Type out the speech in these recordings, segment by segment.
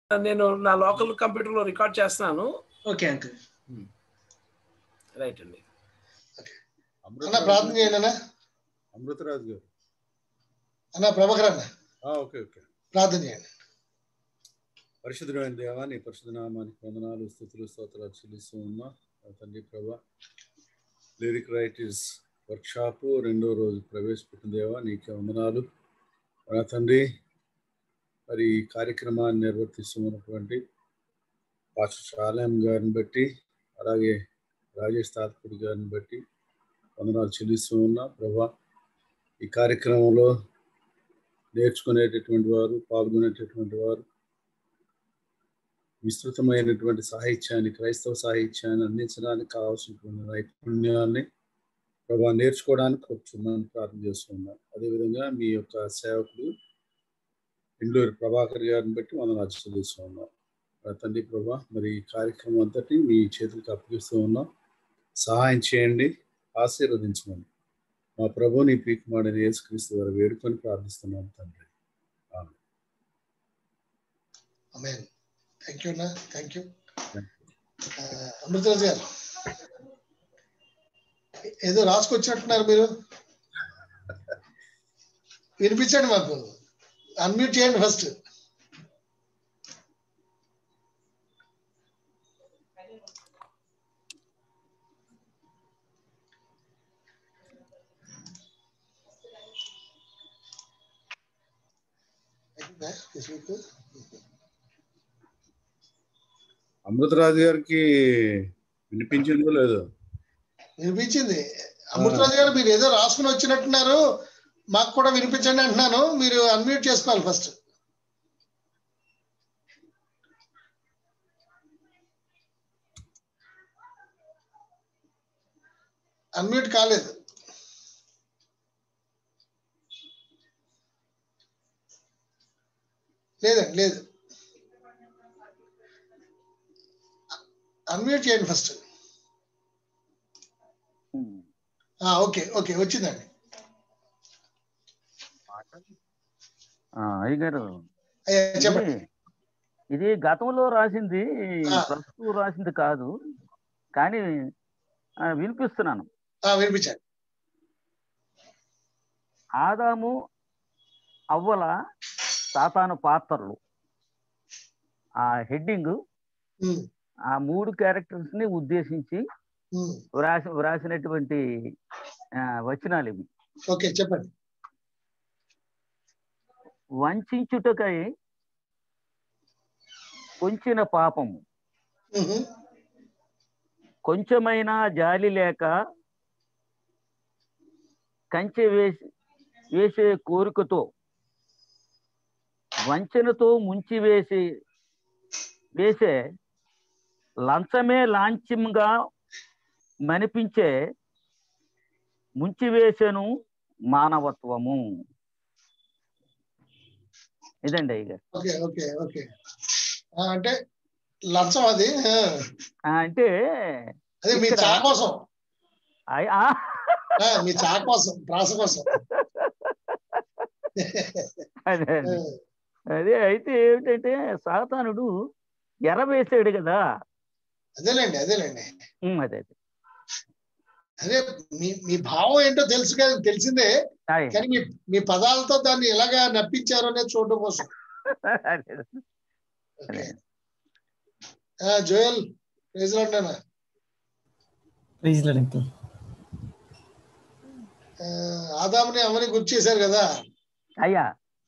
నేను నా లోకల్ కంప్యూటర్లో రికార్డ్ చేస్తున్నాను ఓకే అంకుల్ రైట్ అండి అన్న ప్రార్థన చేయండి అన్న అమృతరాజు గారు అన్న ప్రభాకర్ అన్న ఆ, ఓకే ఓకే ప్రార్థన చేయండి పరిశుద్ధమైన దేవా నీ పరిశుద్ధ నామానికి వందనాలు స్థుతులు స్తోత్రాలు చెల్లిస్తూ ఉన్నా నా తండ్రి ప్రభా లిరిక్ రైటర్స్ వర్క్షాప్ రెండో రోజు ప్రవేశపెట్టిన దేవా నీకే వందనాలు నా తండ్రి మరి ఈ కార్యక్రమాన్ని నిర్వర్తిస్తున్నటువంటి పాస్టర్ షాలేం గారిని బట్టి అలాగే రాజేష్ తాత్పూడి గారిని బట్టి వందనాలు చెల్లిస్తూ ఉన్నా ప్రభా ఈ కార్యక్రమంలో నేర్చుకునేటటువంటి వారు పాల్గొనేటటువంటి వారు విస్తృతమైనటువంటి సాహిత్యాన్ని క్రైస్తవ సాహిత్యాన్ని అందించడానికి కావాల్సినటువంటి నైపుణ్యాన్ని ప్రభా నేర్చుకోవడానికి కూర్చున్నాను ప్రార్థన చేస్తున్నాను అదేవిధంగా మీ యొక్క సేవకుడు ఇండూరి ప్రభాకర్ గారిని బట్టి మనం చెల్లిస్తూ ఉన్నాం ఆ తండ్రి ప్రభా మరి ఈ కార్యక్రమం అంతటి మీ చేతులకు అప్పగిస్తూ ఉన్నాం సహాయం చేయండి ఆశీర్వదించమని మా ప్రభు నీ పీకుమాడని యేసుక్రీస్తు వారు వేడుకొని ప్రార్థిస్తున్నాం తండ్రి ఆమె అమేన్ థ్యాంక్ యూ అన్న థ్యాంక్ యూ అమృతరాజు గారు ఏదో రాసుకొచ్చినట్టున్నారు మీరు వినిపించండి మాకు అన్మ్యూట్ చేయండి ఫస్ట్ అమృతరాజు గారికి వినిపించిందో లేదో వినిపించింది అమృతరాజు గారు మీరు ఏదో రాసుకుని వచ్చినట్టున్నారు మాకు కూడా వినిపించండి అంటున్నాను మీరు అన్మ్యూట్ చేసుకోవాలి ఫస్ట్ అన్మ్యూట్ కాలేదు లేదండి లేదు అన్మ్యూట్ చేయండి ఫస్ట్ ఓకే ఓకే వచ్చిందండి ఆ, అయ్యగారు అయ్యా, చెప్పండి ఇది- ఇది గతంలో రాసింది ఆ. ప్రస్తుతం రాసింది కాదు కానీ ఆ, వినిపిస్తున్నాను ఆ, వినిపించండి ఆదాము అవ్వల సాతాను పాత్రలు ఆ హెడ్డింగ్ ఉమ్, ఆ మూడు క్యారెక్టర్స్ ని ఉద్దేశించి ఉమ్, వ్రాసి వ్రాసినటువంటి ఆ, వచనాలు ఇవి ఓకే చెప్పండి వంచుటకై కొంచిన పాపము ఉహు, కొంచెమైనా జాలి లేక కంచె వేసి వేసే కోరికతో వంచనతో ముంచి వేసి వేసే లంచమే లాంఛంగా మనిపించే ముంచివేసెను మానవత్వము ఇదండి అయ్య ఓకే ఓకే ఓకే ఆ, అంటే లంచం అది ఆ, అంటే అదే మీ ఇక్కడ- చా కోసం అయ్- ఆ, ఆ, మీ చా కోసం ప్రాస కోసం అదే అదే. అదే అయితే ఏమిటంటే సాతానుడు ఎరవేసాడు కదా అదేలేండి అదేలేండి ఉమ్, అదే అదే అదే మీ మీ భావం ఏంటో తెలుసు కదా తెలిసిందే ఆయ్. కానీ మీ మీ పదాలతో దాన్ని ఎలాగా నప్పించారు అనేది చూడడం కోసం అదే అదే. ఓకే ఆ, జోయల్ ప్రైజ్ అంటానా ప్లీజ్ లాడ్ అంకుల్ ఆదాముని అమ్మని గుర్తు చేశారు కదా అయ్యా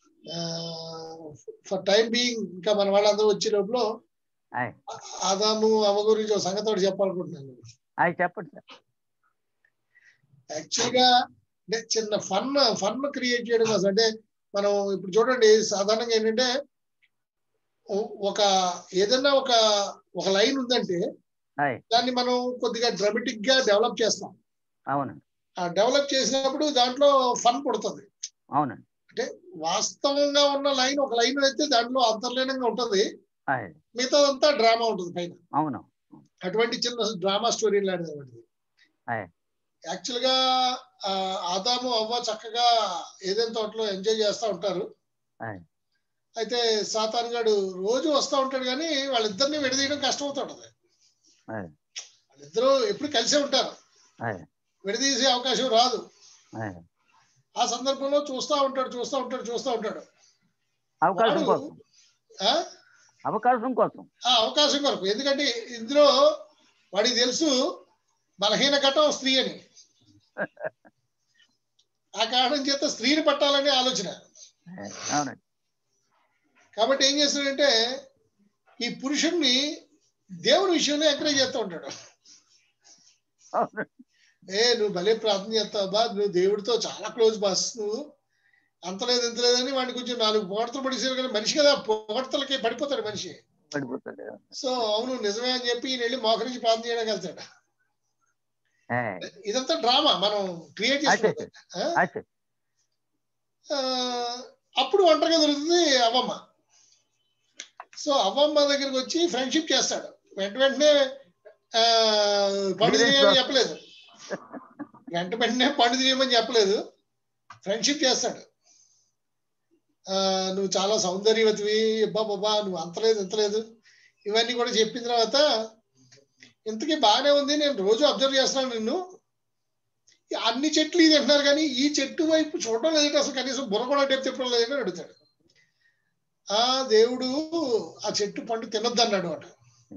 ఫర్ టైం బీయింగ్ ఇంకా మన వాళ్ళందరూ వచ్చే లోపల ఆయ్ ఆదాము అమ్మ గురించి ఒక సంగతి ఒకటి చెప్పాలనుకుంటున్నాను అయ్ చెప్పండి సార్ యాక్చువల్ గా అంటే చిన్న ఫన్ ఫన్ క్రియేట్ చేయడం కోసం అంటే మనం ఇప్పుడు చూడండి సాధారణంగా ఏంటంటే ఒ- ఒక ఏదైనా ఒక ఒక లైన్ ఉందంటే అయ్ దాన్ని మనం కొద్దిగా డ్రామాటిక్ గా డెవలప్ చేస్తాం అవునండి ఆ డెవలప్ చేసినప్పుడు దాంట్లో ఫన్ పుడుతుంది అవునండి అంటే వాస్తవంగా ఉన్న లైన్ ఒక లైన్ అయితే దాంట్లో అంతర్లీనంగా ఉంటది అయ్ మిగతాదంతా డ్రామా ఉంటుంది పైన అవును అటువంటి చిన్న డ్రామా స్టోరీ లాంటిది అన్నమాట అయ్ యాక్చువల్ గా ఆ, ఆదాము అవ్వ చక్కగా ఏదైనా తోటలో ఎంజాయ్ చేస్తూ ఉంటారు అయ్ అయితే సాతాన్ గాడు రోజు వస్తూ ఉంటాడు కానీ వాళ్ళిద్దరిని విడదీయడం కష్టమవుతుంటది అదే. వాళ్ళిద్దరూ ఎప్పుడు కలిసే ఉంటారు అదే. విడదీసే అవకాశం రాదు అదే. ఆ సందర్భంలో చూస్తూ ఉంటాడు చూస్తూ ఉంటాడు చూస్తూ ఉంటాడు అవకాశం వాడు- కోసం ఆ అవకాశం కోసం ఆ అవకాశం కొరకు ఎందుకంటే ఇందులో వాడికి తెలుసు బలహీన ఘటం స్త్రీ అని ఆ కారణం చేత స్త్రీని పట్టాలనే ఆలోచన అదే. అవునండి కాబట్టి ఏం చేస్తాడంటే ఈ పురుషుణ్ణి దేవుని విషయంలో ఎంకరేజ్ చేస్తూ ఉంటాడు అవునండి ఏ నువ్వు భలే ప్రార్థన చేస్తావు బా నువ్వు దేవుడితో చాలా క్లోజ్ బాస్ నువ్వు అంతలేదు ఇంత లేదని వాడిని కొంచెం నాలుగు పొగడతలు పడిసారు కానీ మనిషి కదా పొగడతలకి పడిపోతాడు మనిషి పడిపోతాడు సో అవును నిజమే అని చెప్పి ఈయన వెళ్ళి మోకరించి ప్రార్థన చేయడానికి వెళ్తాడు ఏ, ఇదంతా డ్రామా మనం క్రియేట్ అచ్చా చేసుకుంటాం అచ్చా ఆ, అప్పుడు ఒంటరిగా దొరుకుతుంది అవ్వమ్మ సో అవ్వమ్మ దగ్గరికి వచ్చి ఫ్రెండ్షిప్ చేస్తాడు వెంట వెంటనే ఆ, పండు మీరే తినేయమని చెప్పలేదు వెంట వెంటనే పండు తినేయమని చెప్పలేదు ఫ్రెండ్షిప్ చేస్తాడు ఆ, నువ్వు చాలా సౌందర్యవతివి అబ్బా బాబా నువ్వు అంతలేదు ఇంతలేదు ఇవన్నీ కూడా చెప్పిన తర్వాత ఇంతకీ బాగానే ఉంది నేను రోజు అబ్జర్వ్ చేస్తున్నాను నిన్ను ఈ అన్ని చెట్లు ఇది అంటున్నారు కానీ ఈ చెట్టు వైపు చూడడం లేదంటే అసలు కనీసం బుర్ర కూడా డెప్ తిప్పడం లేదని అడుగుతాడు ఆ దేవుడు ఆ చెట్టు పండు తినొద్దు అన్నాడు అట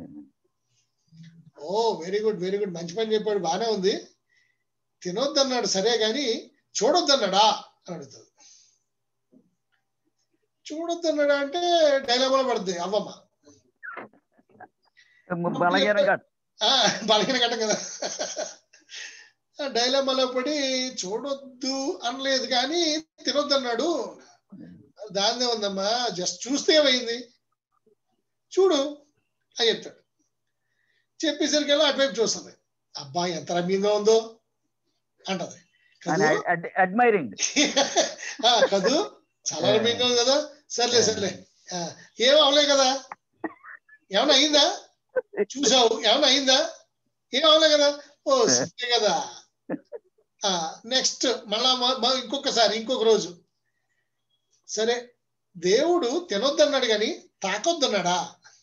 ఓ వెరీ గుడ్ వెరీ గుడ్ మంచి పని చెప్పాడు బాగానే ఉంది తినొద్దు అన్నాడు సరే గాని చూడొద్దు అన్నాడా అని అడుగుతుంది చూడొద్దు అన్నాడా అంటే డైలాగులో పడుతుంది అవ్వమ్మ బలహీనం కాదు ఆ, బలహీన ఘటం కదా ఆ డైలమాలో పడి చూడొద్దు అనలేదు కానీ తినొద్దు అన్నాడు దాన్నే ఉందమ్మా జస్ట్ చూస్తే ఏమైంది చూడు అని చెప్తాడు చెప్పేసరికల్లా అటువైపు చూస్తుంది అబ్బా ఎంత రమ్యంగా ఉందో అంటది అని కదూ అడ్మైరింగ్ ఆ, కదూ చాలా రమ్యంగా ఉంది కదా సర్లే సర్లే ఆ, ఏం అవలే కదా ఏమైనా అయిందా చూసావు ఏమైనా అయిందా ఏం అవలే కదా ఓ సిద్ధే కదా నెక్స్ట్ మళ్ళా మ- మ- ఇంకొకసారి ఇంకొక రోజు సరే దేవుడు తినొద్దన్నాడు కానీ తాకొద్దన్నాడా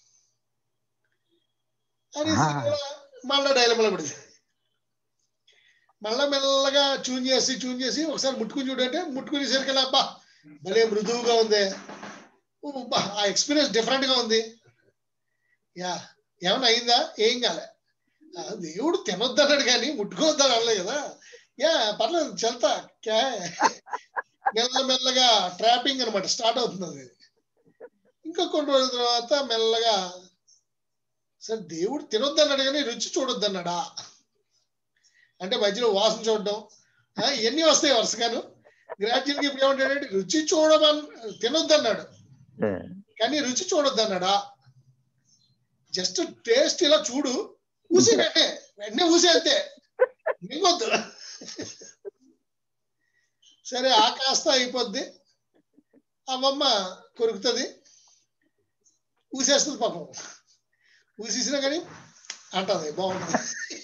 అని ఆ. మళ్ళా డైలమలో పడింది మళ్ళా మెల్లగా చూన్ చేసి చూన్ చేసి ఒకసారి ముట్టుకుని చూడంటే ముట్టుకునేసరికి అబ్బా భలే మృదువుగా ఉంది ఓ, అబ్బా, ఆ ఎక్స్పీరియన్స్ డిఫరెంట్ గా ఉంది యా ఏమైనా అయిందా ఏం కాలే ఆ, దేవుడు తినొద్దన్నాడు కానీ ముట్టుకోవద్దని అనలే కదా యా పర్లేదు చెల్తా క్యా మెల్ల మెల్లగా ట్రాపింగ్ అనమాట స్టార్ట్ అవుతుంది అది ఇంకా కొన్ని రోజుల తర్వాత మెల్లగా సరే దేవుడు తినొద్దన్నాడు కానీ రుచి చూడొద్దన్నాడా అంటే మధ్యలో వాసన చూడడం ఆ, ఇవన్నీ వస్తాయి వరుసగాను గ్రాడ్యువల్గా ఇప్పుడు ఏమంటాడంటే రుచి చూడమని తినొద్దన్నాడు కానీ రుచి చూడొద్దన్నాడా జస్ట్ టేస్ట్ ఇలా చూడు ఊసి వెంటనే వెంటనే ఊసి అంతే మింగొద్దు సరే ఆ కాస్త అయిపోద్ది అమ్మమ్మ కొరుకుతుంది ఊసేస్తుంది పాపం ఊసేసినా కానీ అంటది బాగుంటుంది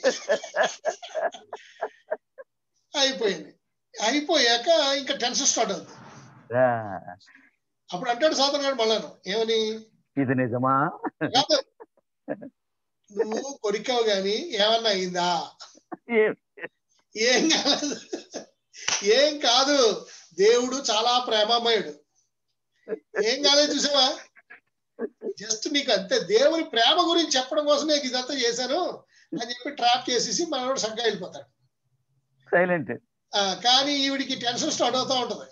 అయిపోయింది అయిపోయాక ఇంకా టెన్షన్ స్టార్ట్ అవుతుంది అప్పుడు అంటాడు సాధన గారు మళ్ళాను ఏమని ఇది నిజమా కాదు నువ్వు కొరికావు గాని ఏమన్నా అయిందా ఏ- ఏం కాదు ఏం కాదు దేవుడు చాలా ప్రేమమయుడు ఏం కాలేదు చూసావా జస్ట్ నీకు అంతే దేవుని ప్రేమ గురించి చెప్పడం కోసం నేను ఇదంతా చేశాను అని చెప్పి ట్రాప్ చేసేసి మనోడు సగ్గా వెళ్ళిపోతాడు సైలెంట్ ఆ, కానీ ఈవిడికి టెన్షన్ స్టార్ట్ అవుతా ఉంటది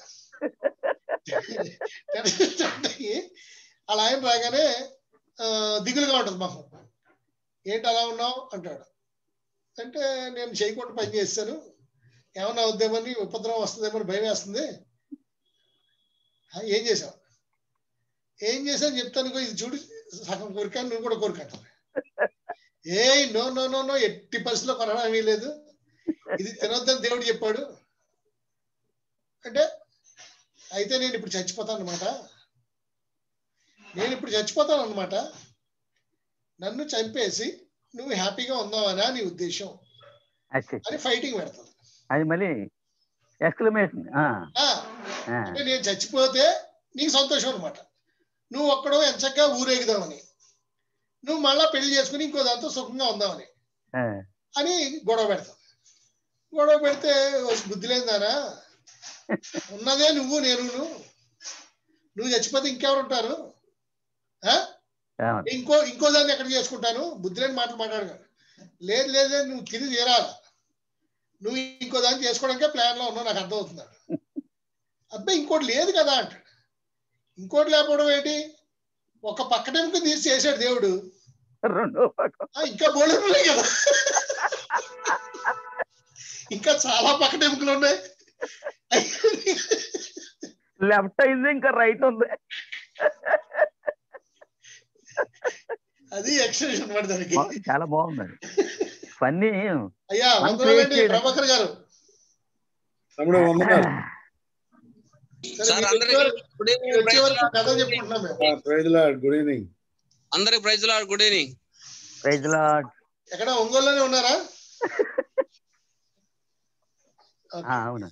టెన్షన్ స్టార్ట్ అయ్యి అలా ఆయన రాగానే ఆ, దిగులుగా ఉంటది మొహం ఏంటి అలా ఉన్నావు అంటాడు అంటే నేను చేయకుండా పని చేస్తాను ఏమన్నా అవుద్దేమని ఉపద్రవం వస్తుందేమని భయం వేస్తుంది "ఆ, ఏం చేసావు ఏం చేశాను చెప్తాను ఇగో ఇది చూడు సగం కోరికాను నువ్వు కూడా కోరికంటావు ఏ నో నో నో నో ఎట్టి పరిస్థితిలో కొనడం లేదు ఇది తినొద్దని దేవుడు చెప్పాడు అంటే అయితే నేను ఇప్పుడు చచ్చిపోతాను అనమాట నేను ఇప్పుడు చచ్చిపోతాను అనమాట నన్ను చంపేసి నువ్వు హ్యాపీగా ఉన్నావనా నీ ఉద్దేశం అచ్చా అని ఫైటింగ్ పెడతాను అది మళ్ళీ ఎక్స్క్లమేషన్ ఆ, అంటే నేను చచ్చిపోతే నీకు సంతోషం అనమాట నువ్వు ఒక్కడో ఎంచక్కా ఊరేగుదామని నువ్వు మళ్ళా పెళ్లి చేసుకుని ఇంకో దాంతో సుఖంగా ఉందామని ఆ, అని గొడవ పెడతాం గొడవ పెడితే బుద్ధి లేదారా ఉన్నదే నువ్వు నేను నువ్వు చచ్చిపోతే ఇంకెవరు ఉంటారు ఆ? అవును. ఇంకో ఇంకో దాన్ని ఎక్కడ చేసుకుంటాను బుద్ధి లేని మాటలు మాట్లాడగా లేదు లేదు లేదు, నువ్వు తిరిగి తీరాలి నువ్వు ఇంకో దాన్ని చేసుకోవడానికే ప్లాన్ లో ఉన్నావు నాకు అర్థమవుతున్నాడు అబ్బాయి ఇంకోటి లేదు కదా అంటాడు ఇంకోటి లేకపోవడం ఏంటి ఒక పక్కటెంకు తీసి చేశాడు దేవుడు రెండో పక్కన ఆ, ఇంకా బోర్డు ఉన్నాయి కదా ఇంకా చాలా పక్కటెంకులు ఉన్నాయి లెఫ్ట్ అయింది ఇంకా రైట్ ఉంది అది ఎక్స్టెన్షన్ అనమాట దానికి బా- చాలా బాగుందండి ఫన్నీ అయ్యా మనం వందనాలండి create చేయడం. ప్రభాకర్ గారు తమ్ముడు వందనాలు సరే, సార్ మీరు అందరికి వచ్చే వరకు- గుడ్ మీరు వచ్చే వరకు ఈవినింగ్ కథ చెప్పుకుంటున్నాం మేము ప్రైజ్ లార్డ్ గుడ్ ఈవినింగ్ అందరికి praise Lord good evening praise Lord ఎక్కడ ఒంగోలులోనే ఉన్నారా ఓకే. అవును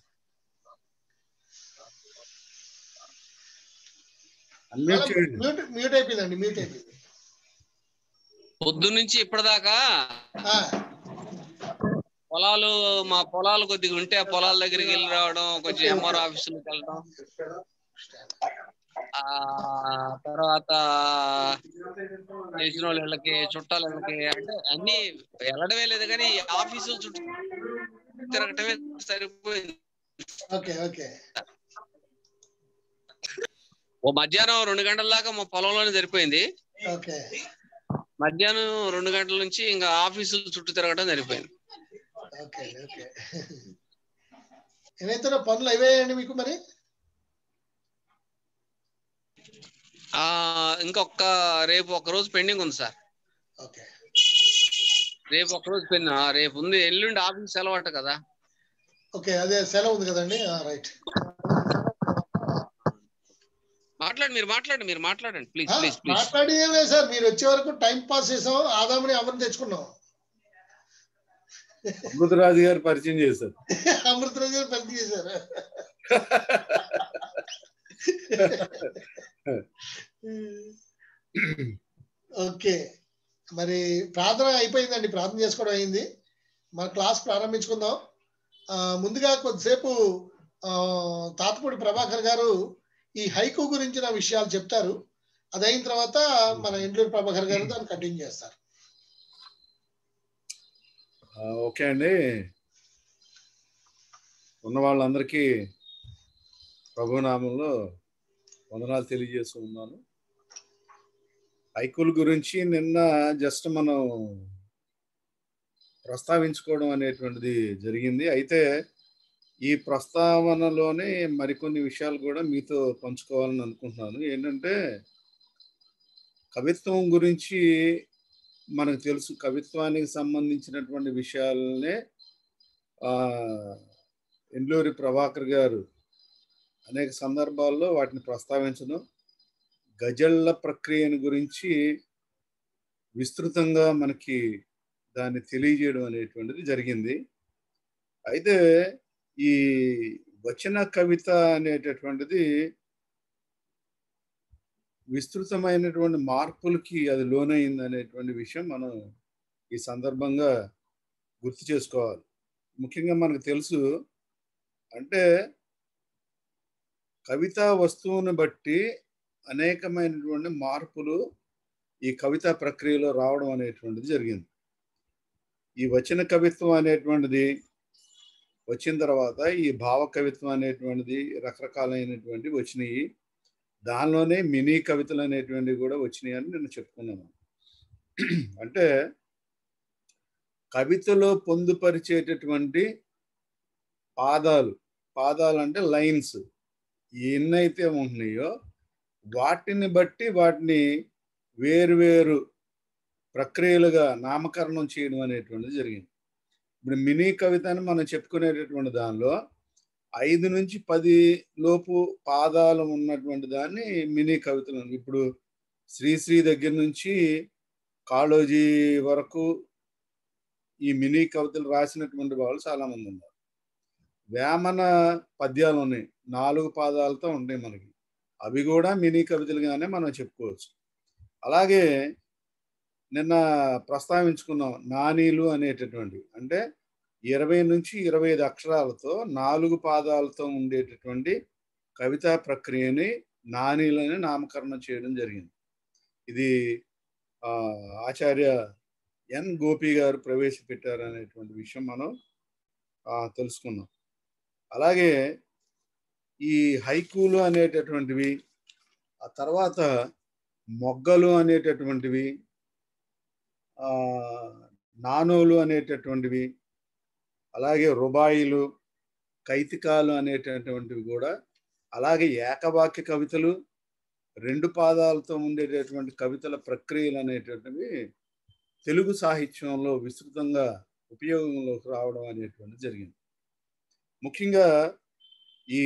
అన్మ్యూట్ చేయండి మ్యూట్ మ్యూట్ అయిపోయిందండి మ్యూట్ అయిపోయింది పొద్దు నుంచి ఇప్పటిదాకా ఆ, పొలాలు మా పొలాలు కొద్దిగా ఉంటే ఆ పొలాల దగ్గరికి వెళ్ళి రావడం కొంచెం ఎంఆర్ ఆఫీసులకు వెళ్ళడం ఆ తర్వాత తెలిసిన వాళ్ళ ఇళ్ళకి చుట్టాల ఇళ్ళకి అంటే అన్ని వెళ్ళడమే లేదు కానీ ఆఫీసు చుట్టూ తిరగటమే సరిపోయింది ఓకే ఓకే ఓ మధ్యాహ్నం రెండు గంటల దాకా మా పొలంలోనే సరిపోయింది ఓకే మధ్యాహ్నం రెండు గంటల నుంచి ఇంకా ఆఫీసుల చుట్టూ తిరగటం సరిపోయింది ఓకే ఓకే ఏమైతే పనులు అయిపోయాయండి మీకు మరి ఆ ఇంకొక రేపు ఒక రోజు పెండింగ్ ఉంది సార్ ఓకే రేపు ఒక రోజు పెన్ రేపు ఉంది ఎల్లుండి ఆఫీస్ సెలవట కదా ఓకే అదే సెలవు ఉంది కదండి రైట్ మాట్లాడి మీరు మాట్లాడండి మీరు మాట్లాడండి ప్లీజ్ ప్లీజ్ ప్లీజ్ మాట్లాడి ఏం లేదు సార్ మీరు వచ్చే వరకు టైం పాస్ చేసాం ఆదాముని అవన్నీ తెచ్చుకున్నాం అమృతరాజు గారు పరిచయం చేశారు అమృతరాజు గారు పని చేశారు ఓకే మరి ప్రార్థన అయిపోయిందండి ప్రార్థన చేసుకోవడం అయింది మన క్లాస్ ప్రారంభించుకుందాం ఆ, ముందుగా కొద్దిసేపు ఆ, తాతపూడి ప్రభాకర్ గారు ఈ హైకు గురించిన విషయాలు చెప్తారు అది అయిన తర్వాత మన ఎండ్లూరు ప్రభాకర్ గారు దాన్ని కంటిన్యూ చేస్తారు ఆ, ఓకే అండి ఉన్న వాళ్ళందరికీ ప్రభునామంలో వందనాలు తెలియజేస్తూ ఉన్నాను హైకుల గురించి నిన్న జస్ట్ మనం ప్రస్తావించుకోవడం అనేటువంటిది జరిగింది అయితే ఈ ప్రస్తావనలోనే మరికొన్ని విషయాలు కూడా మీతో పంచుకోవాలని అనుకుంటున్నాను ఏంటంటే కవిత్వం గురించి మనకు తెలుసు కవిత్వానికి సంబంధించినటువంటి విషయాలనే ఆ, ఎండ్లూరి ప్రభాకర్ గారు అనేక సందర్భాల్లో వాటిని ప్రస్తావించడం గజళ్ళ ప్రక్రియను గురించి విస్తృతంగా మనకి దాన్ని తెలియజేయడం అనేటువంటిది జరిగింది అయితే ఈ వచన కవిత అనేటటువంటిది విస్తృతమైనటువంటి మార్పులకి అది లోనైంది అనేటువంటి విషయం మనం ఈ సందర్భంగా గుర్తు చేసుకోవాలి ముఖ్యంగా మనకు తెలుసు అంటే కవితా వస్తువుని బట్టి అనేకమైనటువంటి మార్పులు ఈ కవితా ప్రక్రియలో రావడం అనేటువంటిది జరిగింది ఈ వచన కవిత్వం అనేటువంటిది వచ్చిన తర్వాత ఈ భావ కవిత్వం అనేటువంటిది రకరకాలైనటువంటి వచ్చినాయి దానిలోనే మినీ కవితలు అనేటువంటివి కూడా వచ్చినాయి అని నేను చెప్పుకున్నాను అంటే కవితలో పొందుపరిచేటటువంటి పాదాలు పాదాలు అంటే లైన్స్ ఎన్నైతే ఉంటున్నాయో వాటిని బట్టి వాటిని వేరువేరు ప్రక్రియలుగా నామకరణం చేయడం అనేటువంటిది జరిగింది ఇప్పుడు మినీ కవిత అని మనం చెప్పుకునేటటువంటి దానిలో ఐదు నుంచి పది లోపు పాదాలు ఉన్నటువంటి దాన్ని మినీ కవితలు అని. ఇప్పుడు శ్రీశ్రీ దగ్గర నుంచి కాళోజీ వరకు ఈ మినీ కవితలు రాసినటువంటి వాళ్ళు చాలా మంది ఉన్నారు వేమన పద్యాలు ఉన్నాయి నాలుగు పాదాలతో ఉంటాయి మనకి అవి కూడా మినీ కవితలుగానే మనం చెప్పుకోవచ్చు అలాగే నిన్న ప్రస్తావించుకున్నాం నానీలు అనేటటువంటి అంటే ఇరవై నుంచి ఇరవై ఐదు అక్షరాలతో నాలుగు పాదాలతో ఉండేటటువంటి కవితా ప్రక్రియని నానీలని నామకరణం చేయడం జరిగింది ఇది ఆ, ఆచార్య ఎన్ గోపి గారు ప్రవేశపెట్టారు అనేటువంటి విషయం మనం ఆ, తెలుసుకున్నాం అలాగే ఈ హైకూలు అనేటటువంటివి ఆ తర్వాత మొగ్గలు అనేటటువంటివి ఆ, నానోలు అనేటటువంటివి అలాగే రుబాయిలు కైతికాలు అనేటటువంటివి కూడా అలాగే ఏకవాక్య కవితలు రెండు పాదాలతో ఉండేటటువంటి కవితల ప్రక్రియలు అనేటటువంటివి తెలుగు సాహిత్యంలో విస్తృతంగా ఉపయోగంలోకి రావడం అనేటువంటిది జరిగింది ముఖ్యంగా ఈ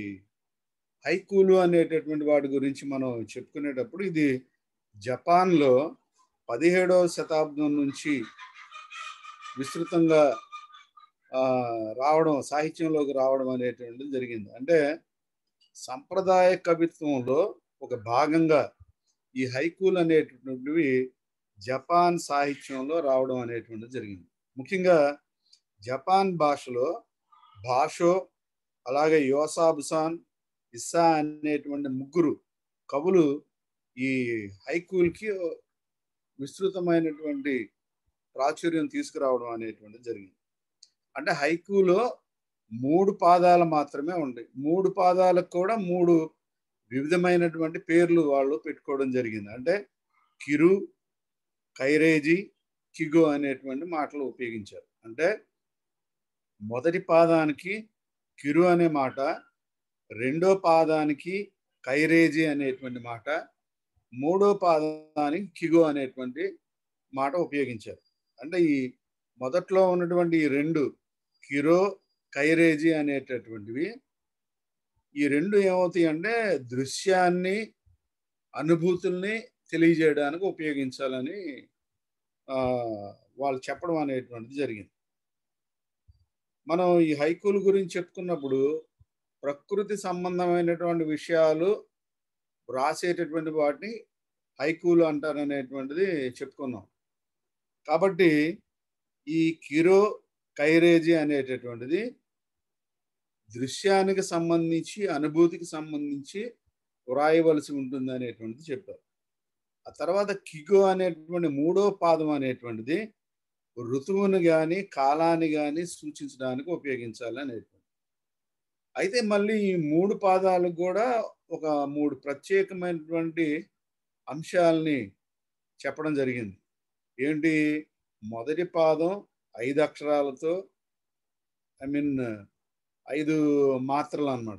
హైకూలు అనేటటువంటి వాటి గురించి మనం చెప్పుకునేటప్పుడు ఇది జపాన్లో పదిహేడవ శతాబ్దం నుంచి విస్తృతంగా ఆ, రావడం సాహిత్యంలోకి రావడం అనేటువంటిది జరిగింది అంటే సంప్రదాయ కవిత్వంలో ఒక భాగంగా ఈ హైకూలు అనేటటువంటివి జపాన్ సాహిత్యంలో రావడం అనేటువంటిది జరిగింది ముఖ్యంగా జపాన్ భాషలో భాషో అలాగే యోసాబుసాన్ ఇస్సా అనేటువంటి ముగ్గురు కవులు ఈ హైకూల్కి విస్తృతమైనటువంటి ప్రాచుర్యం తీసుకురావడం అనేటువంటిది జరిగింది అంటే హైకూలో మూడు పాదాలు మాత్రమే ఉంటాయి మూడు పాదాలకు కూడా మూడు వివిధమైనటువంటి పేర్లు వాళ్ళు పెట్టుకోవడం జరిగింది అంటే కిరు కైరేజీ కిగో అనేటువంటి మాటలు ఉపయోగించారు అంటే మొదటి పాదానికి కిరు అనే మాట రెండో పాదానికి కైరేజీ అనేటువంటి మాట మూడో పాదానికి కిగో అనేటువంటి మాట ఉపయోగించారు అంటే ఈ మొదట్లో ఉన్నటువంటి ఈ రెండు కిరో కైరేజీ అనేటటువంటివి ఈ రెండు ఏమవుతాయి అంటే దృశ్యాన్ని అనుభూతుల్ని తెలియజేయడానికి ఉపయోగించాలని ఆ, వాళ్ళు చెప్పడం అనేటువంటిది జరిగింది మనం ఈ హైకూల గురించి చెప్పుకున్నప్పుడు ప్రకృతి సంబంధమైనటువంటి విషయాలు రాసేటటువంటి వాటిని హైకూలు అంటారు అనేటువంటిది చెప్పుకున్నాం కాబట్టి ఈ కిరో కైరేజీ అనేటటువంటిది దృశ్యానికి సంబంధించి అనుభూతికి సంబంధించి వ్రాయవలసి ఉంటుంది అనేటువంటిది చెప్పారు ఆ తర్వాత కిగో అనేటువంటి మూడో పాదం అనేటువంటిది ఋతువును కానీ కాలాన్ని కానీ సూచించడానికి ఉపయోగించాలి అనేటువంటి అయితే మళ్ళీ ఈ మూడు పాదాలకు కూడా ఒక మూడు ప్రత్యేకమైనటువంటి అంశాలని చెప్పడం జరిగింది ఏంటి మొదటి పాదం ఐదు అక్షరాలతో ఐ మీన్ ఐదు మాత్రలు అన్నమాట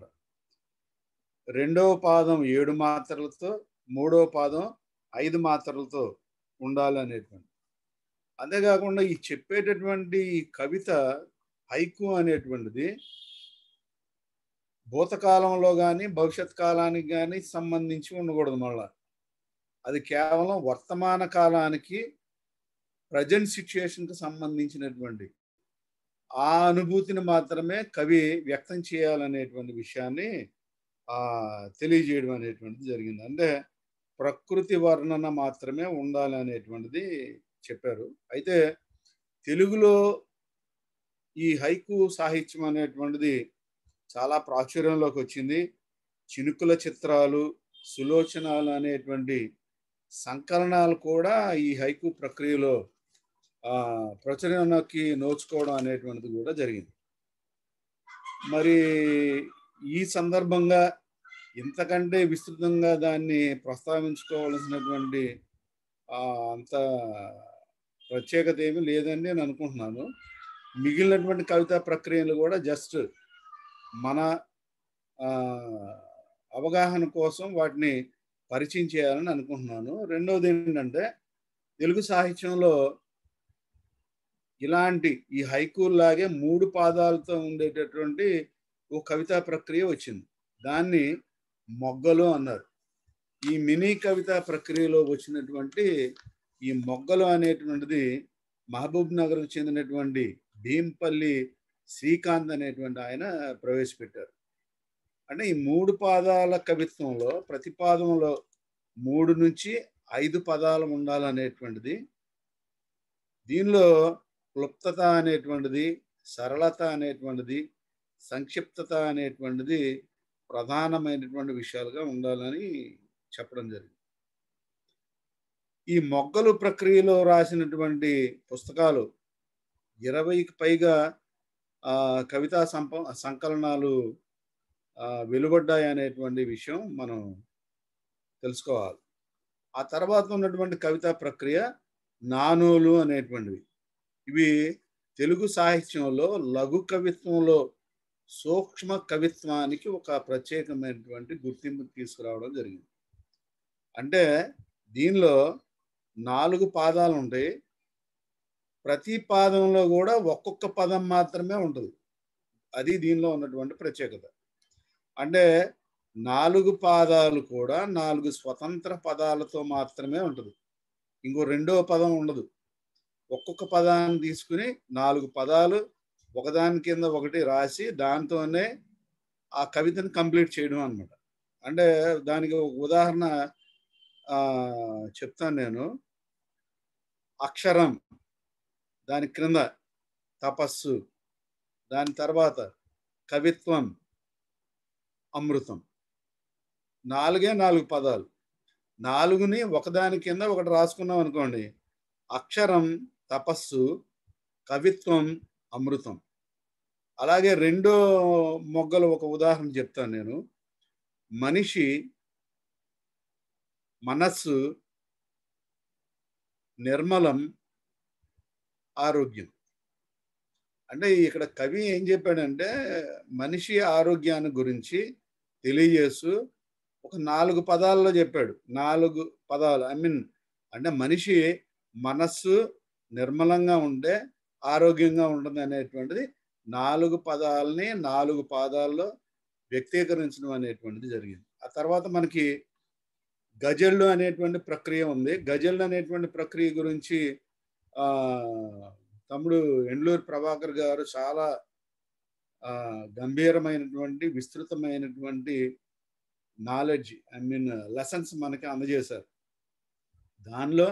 రెండవ పాదం ఏడు మాత్రలతో మూడవ పాదం ఐదు మాత్రలతో ఉండాలి అనేటువంటి అంతేకాకుండా ఈ చెప్పేటటువంటి ఈ కవిత హైకు అనేటువంటిది భూతకాలంలో కానీ భవిష్యత్ కాలానికి కానీ సంబంధించి ఉండకూడదు మళ్ళా అది కేవలం వర్తమాన కాలానికి ప్రజెంట్ సిచ్యుయేషన్కి సంబంధించినటువంటి ఆ అనుభూతిని మాత్రమే కవి వ్యక్తం చేయాలనేటువంటి విషయాన్ని ఆ తెలియజేయడం అనేటువంటిది జరిగింది అంటే ప్రకృతి వర్ణన మాత్రమే ఉండాలి అనేటువంటిది చెప్పారు అయితే తెలుగులో ఈ హైకు సాహిత్యం అనేటువంటిది చాలా ప్రాచుర్యంలోకి వచ్చింది చినుకుల చిత్రాలు సులోచనాలు అనేటువంటి సంకలనాలు కూడా ఈ హైకు ప్రక్రియలో ఆ ప్రచురణకి నోచుకోవడం అనేటువంటిది కూడా జరిగింది మరి ఈ సందర్భంగా ఇంతకంటే విస్తృతంగా దాన్ని ప్రస్తావించుకోవాల్సినటువంటి ఆ, అంత ప్రత్యేకత ఏమీ లేదని నేను అనుకుంటున్నాను మిగిలినటువంటి కవితా ప్రక్రియలు కూడా జస్ట్ మన ఆ, అవగాహన కోసం వాటిని పరిచయం చేయాలని అనుకుంటున్నాను రెండవది ఏంటంటే తెలుగు సాహిత్యంలో ఇలాంటి ఈ హైకూల్ లాగే మూడు పాదాలతో ఉండేటటువంటి ఓ కవితా ప్రక్రియ వచ్చింది దాన్ని మొగ్గలు అన్నారు ఈ మినీ కవితా ప్రక్రియలో వచ్చినటువంటి ఈ మొగ్గలు అనేటువంటిది మహబూబ్ నగర్కు చెందినటువంటి భీంపల్లి శ్రీకాంత్ అనేటువంటి ఆయన ప్రవేశపెట్టారు అంటే ఈ మూడు పాదాల కవిత్వంలో ప్రతి పాదంలో మూడు నుంచి ఐదు పదాలు ఉండాలనేటువంటిది దీనిలో క్లుప్తత అనేటువంటిది సరళత అనేటువంటిది సంక్షిప్తత అనేటువంటిది ప్రధానమైనటువంటి విషయాలుగా ఉండాలని చెప్పడం జరిగింది ఈ మొగ్గలు ప్రక్రియలో రాసినటువంటి పుస్తకాలు ఇరవైకి పైగా ఆ, కవితా సంప సంకలనాలు ఆ, వెలువడ్డాయి అనేటువంటి విషయం మనం తెలుసుకోవాలి ఆ తర్వాత ఉన్నటువంటి కవితా ప్రక్రియ నానోలు అనేటువంటివి ఇవి తెలుగు సాహిత్యంలో లఘు కవిత్వంలో సూక్ష్మ కవిత్వానికి ఒక ప్రత్యేకమైనటువంటి గుర్తింపు తీసుకురావడం జరిగింది అంటే దీనిలో నాలుగు పాదాలు ఉంటాయి ప్రతి పాదంలో కూడా ఒక్కొక్క పదం మాత్రమే ఉంటుంది అది దీనిలో ఉన్నటువంటి ప్రత్యేకత అంటే నాలుగు పాదాలు కూడా నాలుగు స్వతంత్ర పదాలతో మాత్రమే ఉంటుంది ఇంకో రెండో పదం ఉండదు ఒక్కొక్క పదాన్ని తీసుకుని నాలుగు పదాలు ఒకదాని కింద ఒకటి రాసి దాంతోనే ఆ కవితను కంప్లీట్ చేయడం అన్నమాట అంటే దానికి ఒక ఉదాహరణ ఆ, చెప్తాను నేను అక్షరం దాని క్రింద తపస్సు దాని తర్వాత కవిత్వం అమృతం నాలుగే నాలుగు పదాలు నాలుగుని ఒకదాని కింద ఒకటి రాసుకున్నాం అనుకోండి అక్షరం తపస్సు కవిత్వం అమృతం అలాగే రెండో మొగ్గలు ఒక ఉదాహరణ చెప్తాను నేను మనిషి మనస్సు నిర్మలం ఆరోగ్యం అంటే ఇక్కడ కవి ఏం చెప్పాడంటే మనిషి ఆరోగ్యాన్ని గురించి తెలియజేస్తూ ఒక నాలుగు పదాల్లో చెప్పాడు నాలుగు పదాలు ఐ మీన్ అంటే మనిషి మనస్సు నిర్మలంగా ఉంటే ఆరోగ్యంగా ఉంటుంది అనేటువంటిది నాలుగు పదాలని నాలుగు పాదాల్లో వ్యక్తీకరించడం అనేటువంటిది జరిగింది ఆ తర్వాత మనకి గజళ్ళు అనేటువంటి ప్రక్రియ ఉంది గజళ్ళు అనేటువంటి ప్రక్రియ గురించి ఆ తమ్ముడు ఎండ్లూరు ప్రభాకర్ గారు చాలా ఆ గంభీరమైనటువంటి విస్తృతమైనటువంటి నాలెడ్జ్ ఐ మీన్ లెసన్స్ మనకి అందజేశారు దానిలో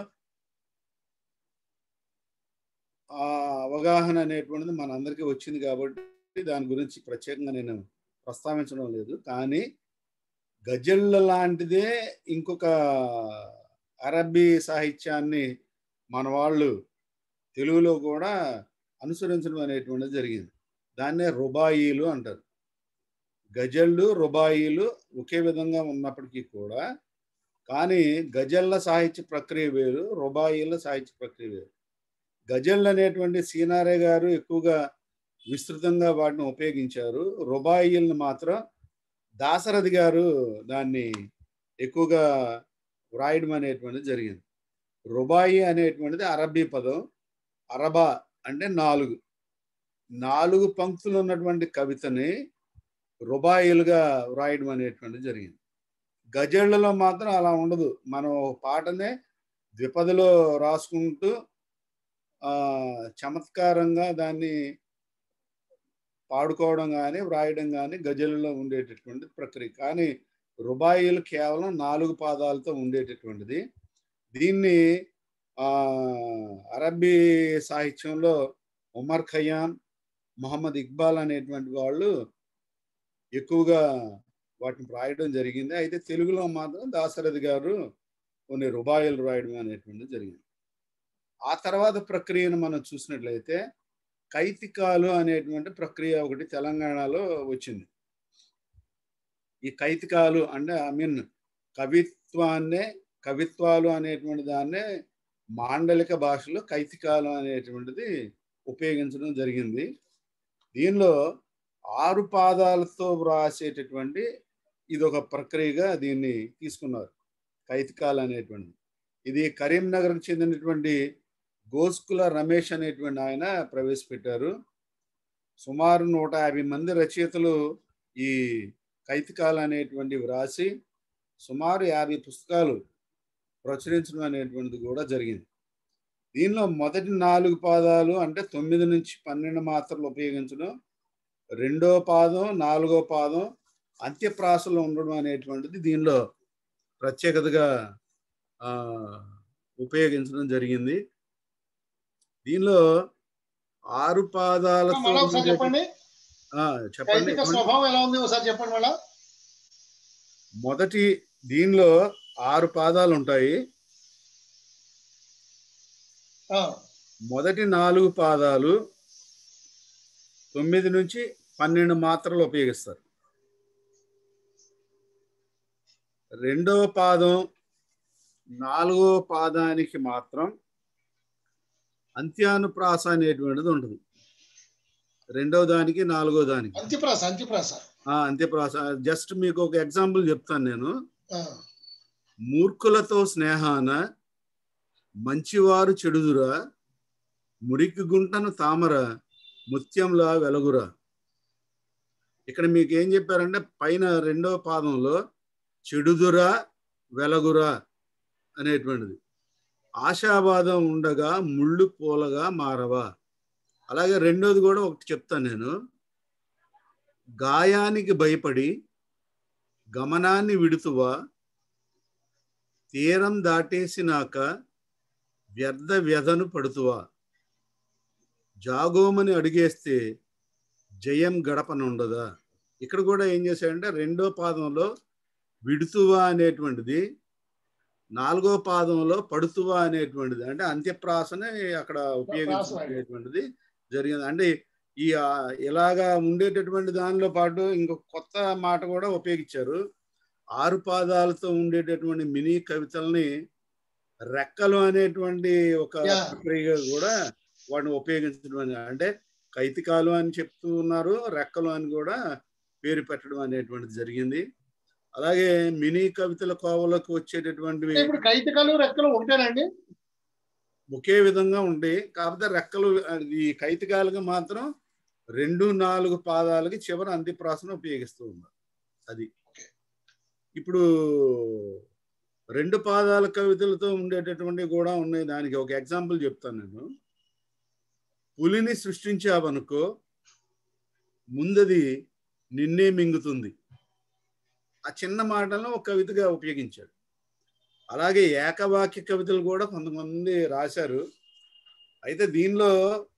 ఆ అవగాహన అనేటువంటిది మనందరికీ వచ్చింది కాబట్టి దాని గురించి ప్రత్యేకంగా నేను ప్రస్తావించడం లేదు కానీ గజళ్ళ లాంటిదే ఇంకొక అరబ్బీ సాహిత్యాన్ని మన వాళ్ళు తెలుగులో కూడా అనుసరించడం అనేటువంటిది జరిగింది దాన్నే రుబాయిలు అంటారు గజళ్ళు రుబాయిలు ఒకే విధంగా ఉన్నప్పటికీ కూడా కానీ గజళ్ళ సాహిత్య ప్రక్రియ వేరు రుబాయిల సాహిత్య ప్రక్రియ వేరు గజళ్ళు అనేటువంటి సీనారే గారు ఎక్కువగా విస్తృతంగా వాటిని ఉపయోగించారు రుబాయిల్ని మాత్రం దాసరథి గారు దాన్ని ఎక్కువగా వ్రాయడం అనేటువంటిది జరిగింది రుబాయి అనేటువంటిది అరబ్బీ పదం అరబా అంటే నాలుగు నాలుగు పంక్తులు ఉన్నటువంటి కవితని రుబాయిలుగా వ్రాయడం అనేటువంటిది జరిగింది గజళ్ళలో మాత్రం అలా ఉండదు మనం ఒక పాటనే ద్విపదిలో రాసుకుంటూ ఆ చమత్కారంగా దాన్ని పాడుకోవడం కానీ వ్రాయడం కానీ గజలలో ఉండేటటువంటి ప్రక్రియ కానీ రుబాయిలు కేవలం నాలుగు పాదాలతో ఉండేటటువంటిది దీన్ని ఆ అరబ్బీ సాహిత్యంలో ఉమర్ ఖయ్యాం మొహమ్మద్ ఇక్బాల్ అనేటువంటి వాళ్ళు ఎక్కువగా వాటిని రాయడం జరిగింది అయితే తెలుగులో మాత్రం దాశరథి గారు కొన్ని రుబాయిలు రాయడం అనేటువంటిది జరిగింది ఆ తర్వాత ప్రక్రియను మనం చూసినట్లయితే కైతికాలు అనేటువంటి ప్రక్రియ ఒకటి తెలంగాణలో వచ్చింది ఈ కైతికాలు అంటే ఐ మీన్ కవిత్వాన్నే కవిత్వాలు అనేటువంటి దాన్నే మాండలిక భాషలో కైతికాలు అనేటువంటిది ఉపయోగించడం జరిగింది దీనిలో ఆరు పాదాలతో వ్రాసేటటువంటి ఇది ఒక ప్రక్రియగా దీన్ని తీసుకున్నారు కైతికాలు అనేటువంటిది ఇది కరీంనగర్కి చెందినటువంటి గోస్కుల రమేష్ అనేటువంటి ఆయన ప్రవేశపెట్టారు సుమారు నూట యాభై మంది రచయితలు ఈ కైతికాలు అనేటువంటి వ్రాసి సుమారు యాభై పుస్తకాలు ప్రచురించడం అనేటువంటిది కూడా జరిగింది దీనిలో మొదటి నాలుగు పాదాలు అంటే తొమ్మిది నుంచి పన్నెండు మాత్రలు ఉపయోగించడం రెండో పాదం నాలుగో పాదం అంత్యప్రాసలో ఉండడం అనేటువంటిది దీనిలో ప్రత్యేకతగా ఆ, ఉపయోగించడం జరిగింది దీనిలో ఆరు పాదాలతో మళ్ళీ ఒకసారి ఉండే- చెప్పండి ఆ, చెప్పండి కైతిక స్వభావం ఎలా ఉంది ఒకసారి చెప్పండి మళ్ళా మొదటి దీనిలో ఆరు పాదాలు ఉంటాయి ఆ, మొదటి నాలుగు పాదాలు తొమ్మిది నుంచి పన్నెండు మాత్రలు ఉపయోగిస్తారు రెండవ పాదం నాలుగో పాదానికి మాత్రం అంత్యానుప్రాస అనేటువంటిది ఉంటుంది రెండవ దానికి నాలుగో దానికి అంత్యప్రాస అంత్యప్రాస ఆ అంత్యప్రాస జస్ట్ మీకు ఒక ఎగ్జాంపుల్ చెప్తాను నేను ఆ, మూర్ఖులతో స్నేహాన మంచివారు చెడుదురా మురికి గుంటను తామర ముత్యంలా వెలగురా ఇక్కడ మీకు ఏం చెప్పారంటే పైన రెండవ పాదంలో చెడుదురా వెలగురా అనేటువంటిది ఆశావాదం ఉండగా ముళ్ళు పూలగా మారవా అలాగే రెండోది కూడా ఒకటి చెప్తాను నేను గాయానికి భయపడి గమనాన్ని విడుతువా తీరం దాటేసినాక వ్యర్థ వ్యధను పడుతువా జాగోమని అడిగేస్తే జయం గడపనుండదా ఇక్కడ కూడా ఏం చేశాడంటే రెండో పాదంలో విడుతువా అనేటువంటిది నాలుగో పాదంలో పడుతువా అనేటువంటిది అంటే అంత్యప్రాసనే అక్కడ ఉపయోగించేటువంటిది జరిగింది అంటే ఈ ఆ, ఇలాగా ఉండేటటువంటి దానిలో పాటు ఇంకొక కొత్త మాట కూడా ఉపయోగించారు ఆరు పాదాలతో ఉండేటటువంటి మినీ కవితల్ని రెక్కలు అనేటువంటి ఒక Yeah. ప్రక్రియ కూడా వాటిని ఉపయోగించడం అని అంటే కైతికాలు అని చెప్తూ ఉన్నారు రెక్కలు అని కూడా పేరు పెట్టడం అనేటువంటిది జరిగింది అలాగే మినీ కవితల కోవలకు వచ్చేటటువంటివి అంటే ఇప్పుడు కైతికలు రెక్కలు ఒకటేనండి ఒకే విధంగా ఉంటాయి కాకపోతే రెక్కలు ఈ కైతికాలకు మాత్రం రెండు నాలుగు పాదాలకి చివరి అంత్యప్రాసన ఉపయోగిస్తూ ఉన్నారు అది ఇప్పుడు రెండు పాదాల కవితలతో ఉండేటటువంటివి కూడా ఉన్నాయి దానికి ఒక ఎగ్జాంపుల్ చెప్తాను నేను పులిని సృష్టించావనుకో ముందది నిన్నే మింగుతుంది ఆ చిన్న మాటలను ఒక కవితగా ఉపయోగించాడు అలాగే ఏకవాక్య కవితలు కూడా కొంతమంది రాశారు అయితే దీనిలో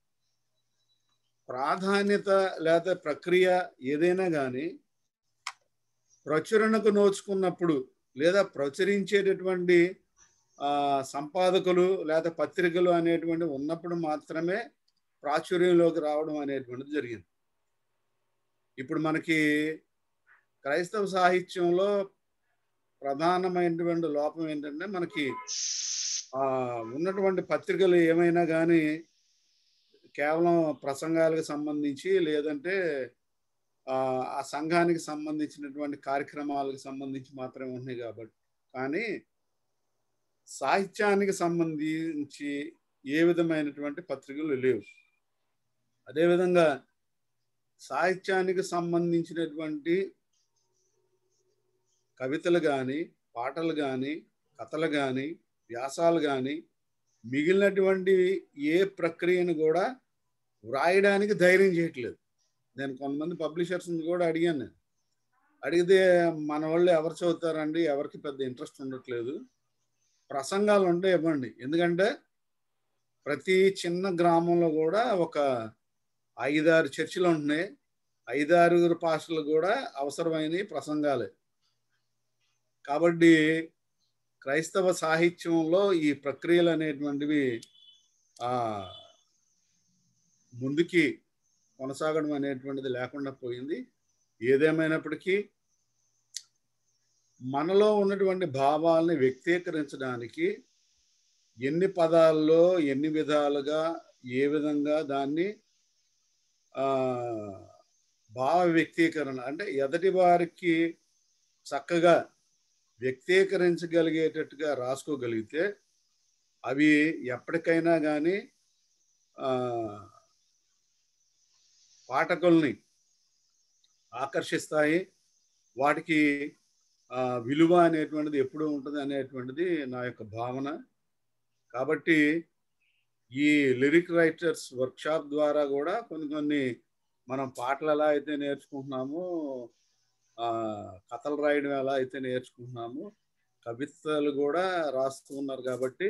ప్రాధాన్యత లేదా ప్రక్రియ ఏదైనా కానీ ప్రచురణకు నోచుకున్నప్పుడు లేదా ప్రచురించేటటువంటి ఆ, సంపాదకులు లేదా పత్రికలు అనేటువంటి ఉన్నప్పుడు మాత్రమే ప్రాచుర్యంలోకి రావడం అనేటువంటిది జరిగింది ఇప్పుడు మనకి క్రైస్తవ సాహిత్యంలో ప్రధానమైనటువంటి లోపం ఏంటంటే మనకి ఆ ఉన్నటువంటి పత్రికలు ఏమైనా కానీ కేవలం ప్రసంగాలకు సంబంధించి లేదంటే ఆ ఆ సంఘానికి సంబంధించినటువంటి కార్యక్రమాలకు సంబంధించి మాత్రమే ఉన్నాయి కాబట్టి కానీ సాహిత్యానికి సంబంధించి ఏ విధమైనటువంటి పత్రికలు లేవు అదేవిధంగా సాహిత్యానికి సంబంధించినటువంటి కవితలు కానీ పాటలు కానీ కథలు కానీ వ్యాసాలు కానీ మిగిలినటువంటి ఏ ప్రక్రియను కూడా వ్రాయడానికి ధైర్యం చేయట్లేదు నేను కొంతమంది పబ్లిషర్స్ కూడా అడిగాను నేను అడిగితే మన వాళ్ళు ఎవరు చదువుతారండి ఎవరికి పెద్ద ఇంట్రెస్ట్ ఉండట్లేదు ప్రసంగాలు ఉంటే ఇవ్వండి ఎందుకంటే ప్రతి చిన్న గ్రామంలో కూడా ఒక ఐదారు చర్చిలు ఉంటున్నాయి ఐదారుగురు పాస్టర్లు కూడా అవసరమైన ప్రసంగాలే కాబట్టి క్రైస్తవ సాహిత్యంలో ఈ ప్రక్రియలు అనేటువంటివి ఆ ముందుకి కొనసాగడం అనేటువంటిది లేకుండా పోయింది ఏదేమైనప్పటికీ మనలో ఉన్నటువంటి భావాల్ని వ్యక్తీకరించడానికి ఎన్ని పదాల్లో ఎన్ని విధాలుగా ఏ విధంగా దాన్ని ఆ భావ వ్యక్తీకరణ అంటే ఎదటి వారికి చక్కగా వ్యక్తీకరించగలిగేటట్టుగా రాసుకోగలిగితే అవి ఎప్పటికైనా కానీ పాఠకుల్ని ఆకర్షిస్తాయి వాటికి ఆ, విలువ అనేటువంటిది ఎప్పుడు ఉంటుంది అనేటువంటిది నా యొక్క భావన కాబట్టి ఈ లిరిక్ రైటర్స్ వర్క్షాప్ ద్వారా కూడా కొన్ని కొన్ని మనం పాటలు ఎలా అయితే నేర్చుకుంటున్నామో ఆ, కథలు రాయడం ఎలా అయితే నేర్చుకుంటున్నామో కవితలు కూడా రాస్తూ ఉన్నారు కాబట్టి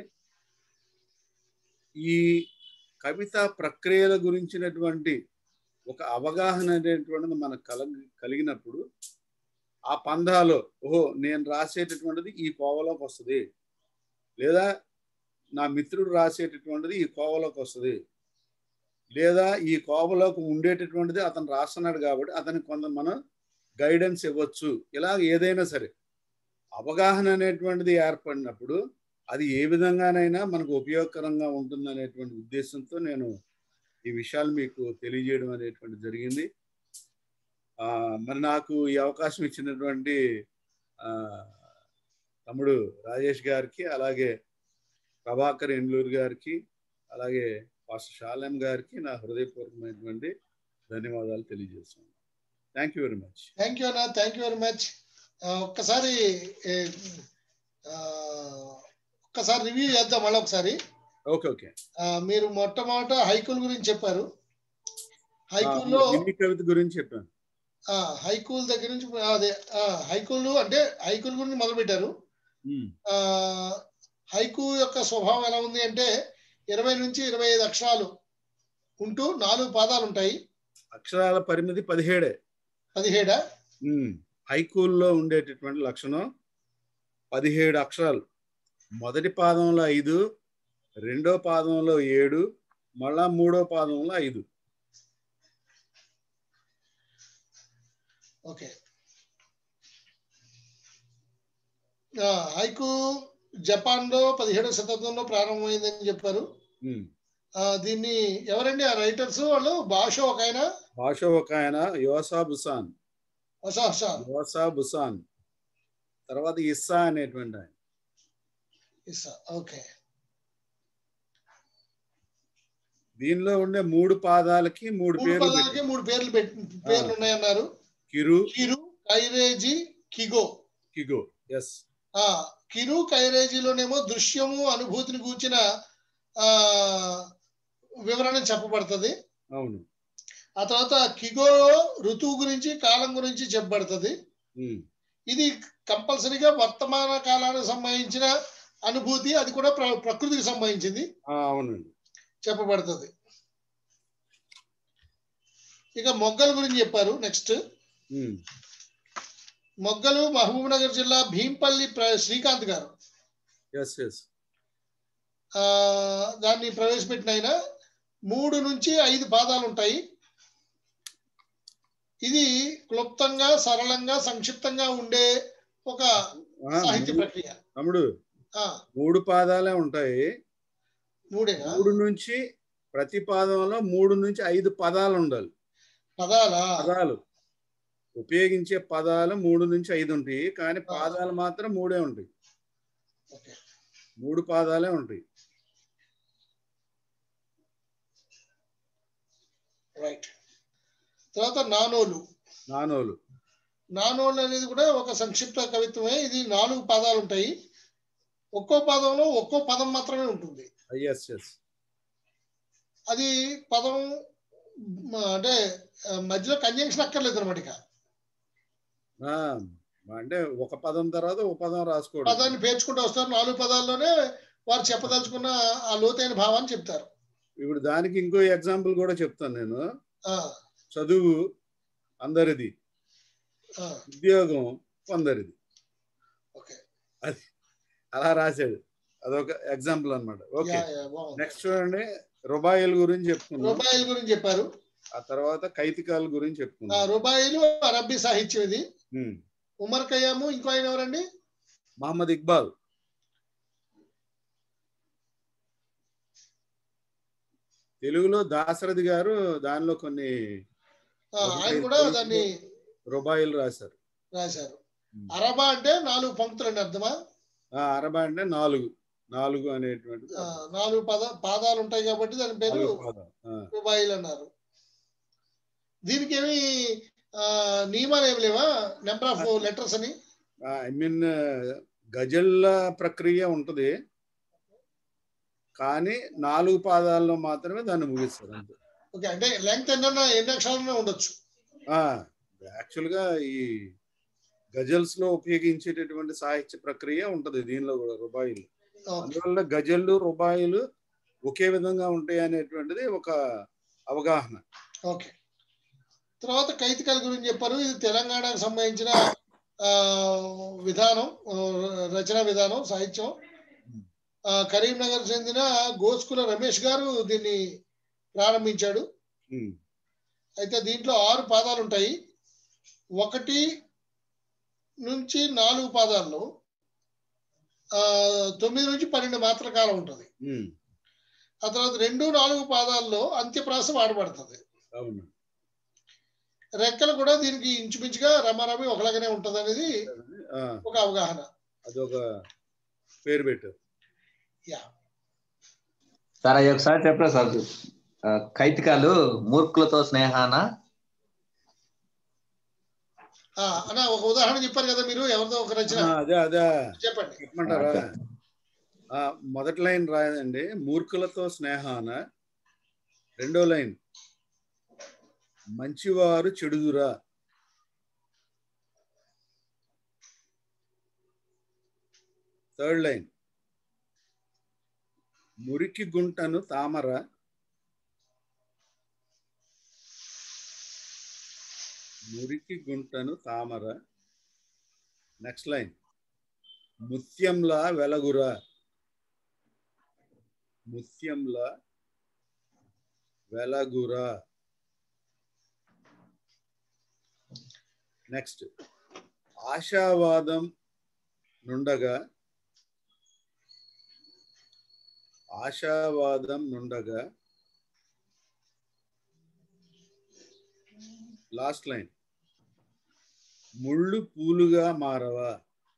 ఈ కవిత ప్రక్రియల గురించినటువంటి ఒక అవగాహన అనేటువంటిది మనకు కలగ కలిగినప్పుడు ఆ పందాలో ఓహో నేను రాసేటటువంటిది ఈ కోవలోకి వస్తుంది లేదా నా మిత్రుడు రాసేటటువంటిది ఈ కోవలోకి వస్తుంది లేదా ఈ కోవలోకి ఉండేటటువంటిది అతను రాస్తున్నాడు కాబట్టి అతనికి కొంత మనం గైడెన్స్ ఇవ్వచ్చు ఇలా ఏదైనా సరే అవగాహన అనేటువంటిది ఏర్పడినప్పుడు అది ఏ విధంగానైనా మనకు ఉపయోగకరంగా ఉంటుంది అనేటువంటి ఉద్దేశంతో నేను ఈ విషయాలు మీకు తెలియజేయడం అనేటువంటి జరిగింది ఆ, మరి నాకు ఈ అవకాశం ఇచ్చినటువంటి ఆ, తమ్ముడు రాజేష్ గారికి అలాగే ప్రభాకర్ ఎండ్లూరు గారికి అలాగే పాస్టర్ షాలెం గారికి నా హృదయపూర్వకమైనటువంటి ధన్యవాదాలు తెలియజేస్తున్నాను thank you very much thank you అన్న థ్యాంక్ యూ వెరీ మచ్ ఒక్కసారి ఏ, ఆ, ఒక్కసారి రివ్యూ చేద్దాం మళ్ళీ ఒకసారి ఓకే ఓకే ఆ, మీరు మొట్టమొదట హైకుల గురించి చెప్పారు హైకుల్లో మినీ కవిత గురించి చెప్పాను ఆ, హైకూల్ దగ్గర నుంచి అదే ఆ, హైకూలు అంటే హైకూల్ గురించి మొదలు పెట్టారు ఉమ్, ఆ, హైకు యొక్క స్వభావం ఎలా ఉంది అంటే ఇరవై నుంచి ఇరవై ఐదు అక్షరాలు ఉంటూ నాలుగు పాదాలు ఉంటాయి అక్షరాల పరిమితి పదిహేడే పదిహేడా ఉమ్, హైకూల్లో ఉండేటటువంటి లక్షణం పదిహేడు అక్షరాలు మొదటి పాదంలో ఐదు రెండో పాదంలో ఏడు మళ్ళా మూడో పాదంలో ఐదు ఓకే ఆ, హైకు జపాన్ లో పదిహేడవ శతాబ్దంలో ప్రారంభమైందని చెప్పారు ఉమ్, ఆ, దీన్ని ఎవరండి ఆ రైటర్స్ వాళ్ళు భాష ఒక ఆయన భాష ఒక ఆయన యోసా బుసాన్ హస హస యోసా బుసాన్ తర్వాత ఇస్సా అనేటువంటి ఆయన ఇస్సా ఓకే దీనిలో ఉండే మూడు పాదాలకి మూడు మూడు పేర్లు పదాలకి పెట్టారు. మూడు పేర్లు పెట్టి పేర్లు ఉన్నాయన్నారు కిరు కిరు కైరేజీ కిగో కిగో ఎస్ ఆ కిరు కైరేజీలోనేమో దృశ్యము అనుభూతిని కూర్చిన ఆ వివరణ చెప్పబడుతుంది అవును ఆ తర్వాత కిగో ఋతువు గురించి కాలం గురించి చెప్పబడుతుంది ఉమ్, ఇది కంపల్సరీగా వర్తమాన కాలానికి సంబంధించిన అనుభూతి అది కూడా ప్ర- ప్రకృతికి సంబంధించింది ఆ, అవునండి చెప్పబడుతుంది ఇక మొగ్గల గురించి చెప్పారు నెక్స్ట్ ఉమ్, మొగ్గలు మహబూబ్ నగర్ జిల్లా భీంపల్లి ప్ర- శ్రీకాంత్ గారు ఎస్ ఎస్ ఆ దాన్ని ప్రవేశపెట్టిన ఆయన మూడు నుంచి ఐదు పాదాలు ఉంటాయి ఇది క్లుప్తంగా సరళంగా సంక్షిప్తంగా ఉండే ఒక ఆ, సాహిత్య మూడు- ప్రక్రియ తమ్ముడు ఆ మూడు పాదాలే ఉంటాయి మూడేనా మూడు నుంచి ప్రతి పాదంలో మూడు నుంచి ఐదు పదాలు ఉండాలి పదాలా పదాలు ఉపయోగించే పదాలు మూడు నుంచి ఐదు ఉంటాయి కానీ పాదాలు మాత్రం మూడే ఉంటాయి ఓకే మూడు పాదాలే ఉంటాయి రైట్ తర్వాత నానోలు నానోలు నానోలు అనేది కూడా ఒక సంక్షిప్త కవిత్వమే ఇది నాలుగు పాదాలు ఉంటాయి ఒక్కో పదంలో ఒక్కో పదం మాత్రమే ఉంటుంది ఎస్ ఎస్ అది పదం మ, అంటే ఆ, మధ్యలో కంజంక్షన్ అక్కర్లేదు అనమాట ఇక అంటే ఒక పదం తర్వాత ఒక పదం రాసుకోవడం పదాన్ని పేర్చుకుంటూ వస్తారు నాలుగు పదాల్లోనే వారు చెప్పదలుచుకున్న ఆ లోతైన భావాన్ని చెప్తారు ఇప్పుడు దానికి ఇంకో ఎగ్జాంపుల్ కూడా చెప్తాను నేను ఆ, చదువు అందరిది ఆ, ఉద్యోగం కొందరిది ఓకే అలా రాశాడు అదొక ఎగ్జాంపుల్ అన్నమాట ఓకే యా, యా, బాగుంది. నెక్స్ట్ చూడండి రుబాయిల్ గురించి చెప్పుకున్నాం రూపాయల గురించి చెప్పారు ఆ తర్వాత కైతికాల గురించి ఆ చెప్పుకున్నాం రూపాయలు అరబ్బీ సాహిత్యం ఇది ఉమ్. ఉమర్ ఖయ్యాము ఇంకో ఆయన ఎవరండి మహమ్మద్ ఇక్బాల్ తెలుగులో దాశరథి గారు దానిలో కొన్ని ఆ, ఆయన కూడా దాన్ని రుబాయిలు రాశారు రాశారు ఉమ్. అరబా అంటే నాలుగు పంక్తులు అని అర్థమా ఆ అరబా అంటే నాలుగు నాలుగు అనేటువంటిది ఆ, నాలుగు పద పాదాలు ఉంటాయి కాబట్టి దాని పేరు నాలుగు పాదాలు. ఆ, రూపాయలు అన్నారు దీనికి ఏమి ఆ, నియమాలు ఏమి లేవా నెంబర్ ఆఫ్ లెటర్స్ అని ఐ మీన్ గజల్ల ప్రక్రియ ఉంటది కానీ నాలుగు పాదాల్లో మాత్రమే దాన్ని ముగిస్తారు అంతే ఓకే అంటే లెంగ్త్ ఎన్న ఎన్ని అక్షరాలన్నా ఉండొచ్చు యాక్చువల్ గా ఈ గజల్స్ లో ఉపయోగించేటటువంటి సాహిత్య ప్రక్రియ ఉంటది దీనిలో కూడా రుబాయిలు ఓకే అందువల్ల గజల్లు రుబాయిలు ఒకే విధంగా ఉంటాయి అనేటువంటిది ఒక అవగాహన ఓకే తర్వాత కైతికల గురించి చెప్పారు ఇది తెలంగాణకు సంబంధించిన ఆ, విధానం ఆ, రచన విధానం సాహిత్యం ఆ, కరీంనగర్ చెందిన గోస్కుల రమేష్ గారు దీన్ని ప్రారంభించాడు ఉమ్, అయితే దీంట్లో ఆరు పాదాలు ఉంటాయి ఒకటి నుంచి నాలుగు పాదాల్లో ఆ, తొమ్మిది నుంచి పన్నెండు మాత్ర కాలం ఉంటుంది ఉమ్, ఆ తర్వాత రెండు నాలుగు పాదాల్లో అంత్యప్రాస వాడబడుతుంది అవును రెక్కలు కూడా దీనికి ఇంచుమించుగా రమారమి ఒకలాగానే ఉంటది అనేది ఆ, ఒక అవగాహన అదొక పేరు పెట్టారు యా సార్ అది ఒకసారి చెప్పరా సార్ ఆ, కైతికాలు మూర్ఖులతో స్నేహాన ఆ, అన్న ఒక ఉదాహరణ చెప్పారు కదా మీరు ఎవరిదో ఒక రచన ఆ, అదే అదే చెప్పండి చెప్పమంటారా ఓకే. ఆ, మొదటి లైన్ రాయండి మూర్ఖులతో స్నేహాన రెండో లైన్ మంచివారు చెడుదురా థర్డ్ లైన్ మురికి గుంటను తామర మురికి గుంటను తామర నెక్స్ట్ లైన్ ముత్యంలా వెలగురా ముత్యంలా వెలగురా నెక్స్ట్ ఆశావాదం నుండగా ఆశావాదం నుండగా లాస్ట్ లైన్ ముళ్ళు పూలుగా మారవా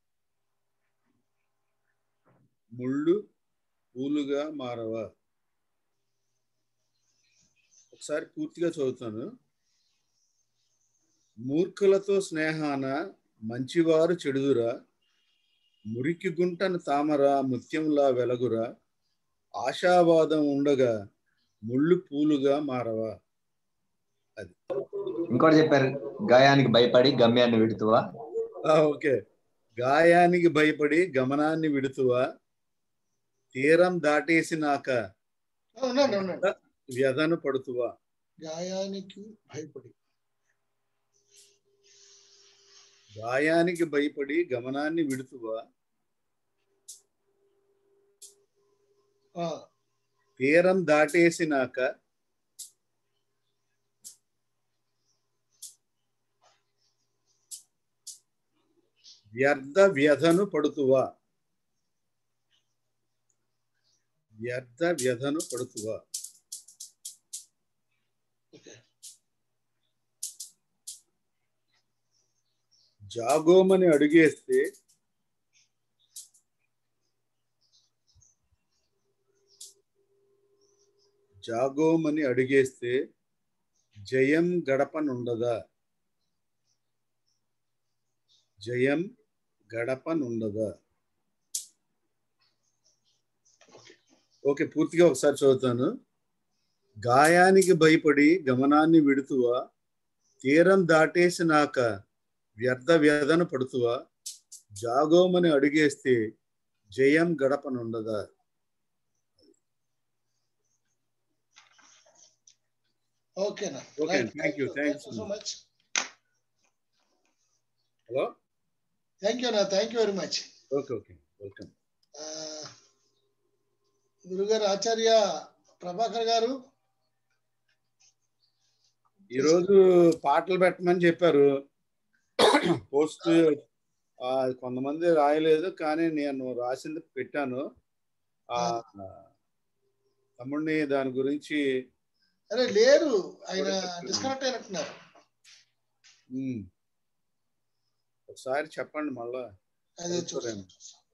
ముళ్ళు పూలుగా మారవా ఒకసారి పూర్తిగా చదువుతాను మూర్ఖులతో స్నేహాన మంచివారు చెడుదురా మురికి గుంటను తామర ముత్యంలా వెలగురా ఆశావాదం ఉండగా ముళ్ళు పూలుగా మారవా ఇంకోటి చెప్పారు గాయానికి భయపడి గమ్యాన్ని విడుతువా ఆ, ఓకే గాయానికి భయపడి గమనాన్ని విడుతువా తీరం దాటేసినాక ఆ, ఉండండి ఉండండి వ్యధను పడుతువా గాయానికి భయపడి గాయానికి భయపడి గమనాన్ని విడుతువా ఆ, తీరం దాటేసినాక వ్యర్థ వ్యధను పడుతువా వ్యర్థ వ్యధను పడుతువా ఓకే జాగోమని అడుగేస్తే జాగోమని అడిగేస్తే జయం గడపనుండదా జయం గడపనుండదా ఓకే పూర్తిగా ఒకసారి చదువుతాను గాయానికి భయపడి గమనాన్ని విడుతువా తీరం దాటేసినాక వ్యర్థ వ్యధన పడుతువా జాగోమని అడిగేస్తే జయం గడపనుండదా ఓకేనా Okay, thank you, thanks. So much hello thank you అన్న thank you very much okay okay welcome గురుగారు ఆచార్య ప్రభాకర్ గారు ఈరోజు పాటలు పెట్టమని చెప్పారు పోస్ట్ ఆ, కొంతమంది రాయలేదు కానీ నేను రాసింది పెట్టాను ఆ తమ్ముడిని దాని గురించి అరే లేరు ఆయన డిస్కనెక్ట్ అయినట్టున్నారు ఉమ్, ఒకసారి చెప్పండి మళ్ళా అదే చూడండి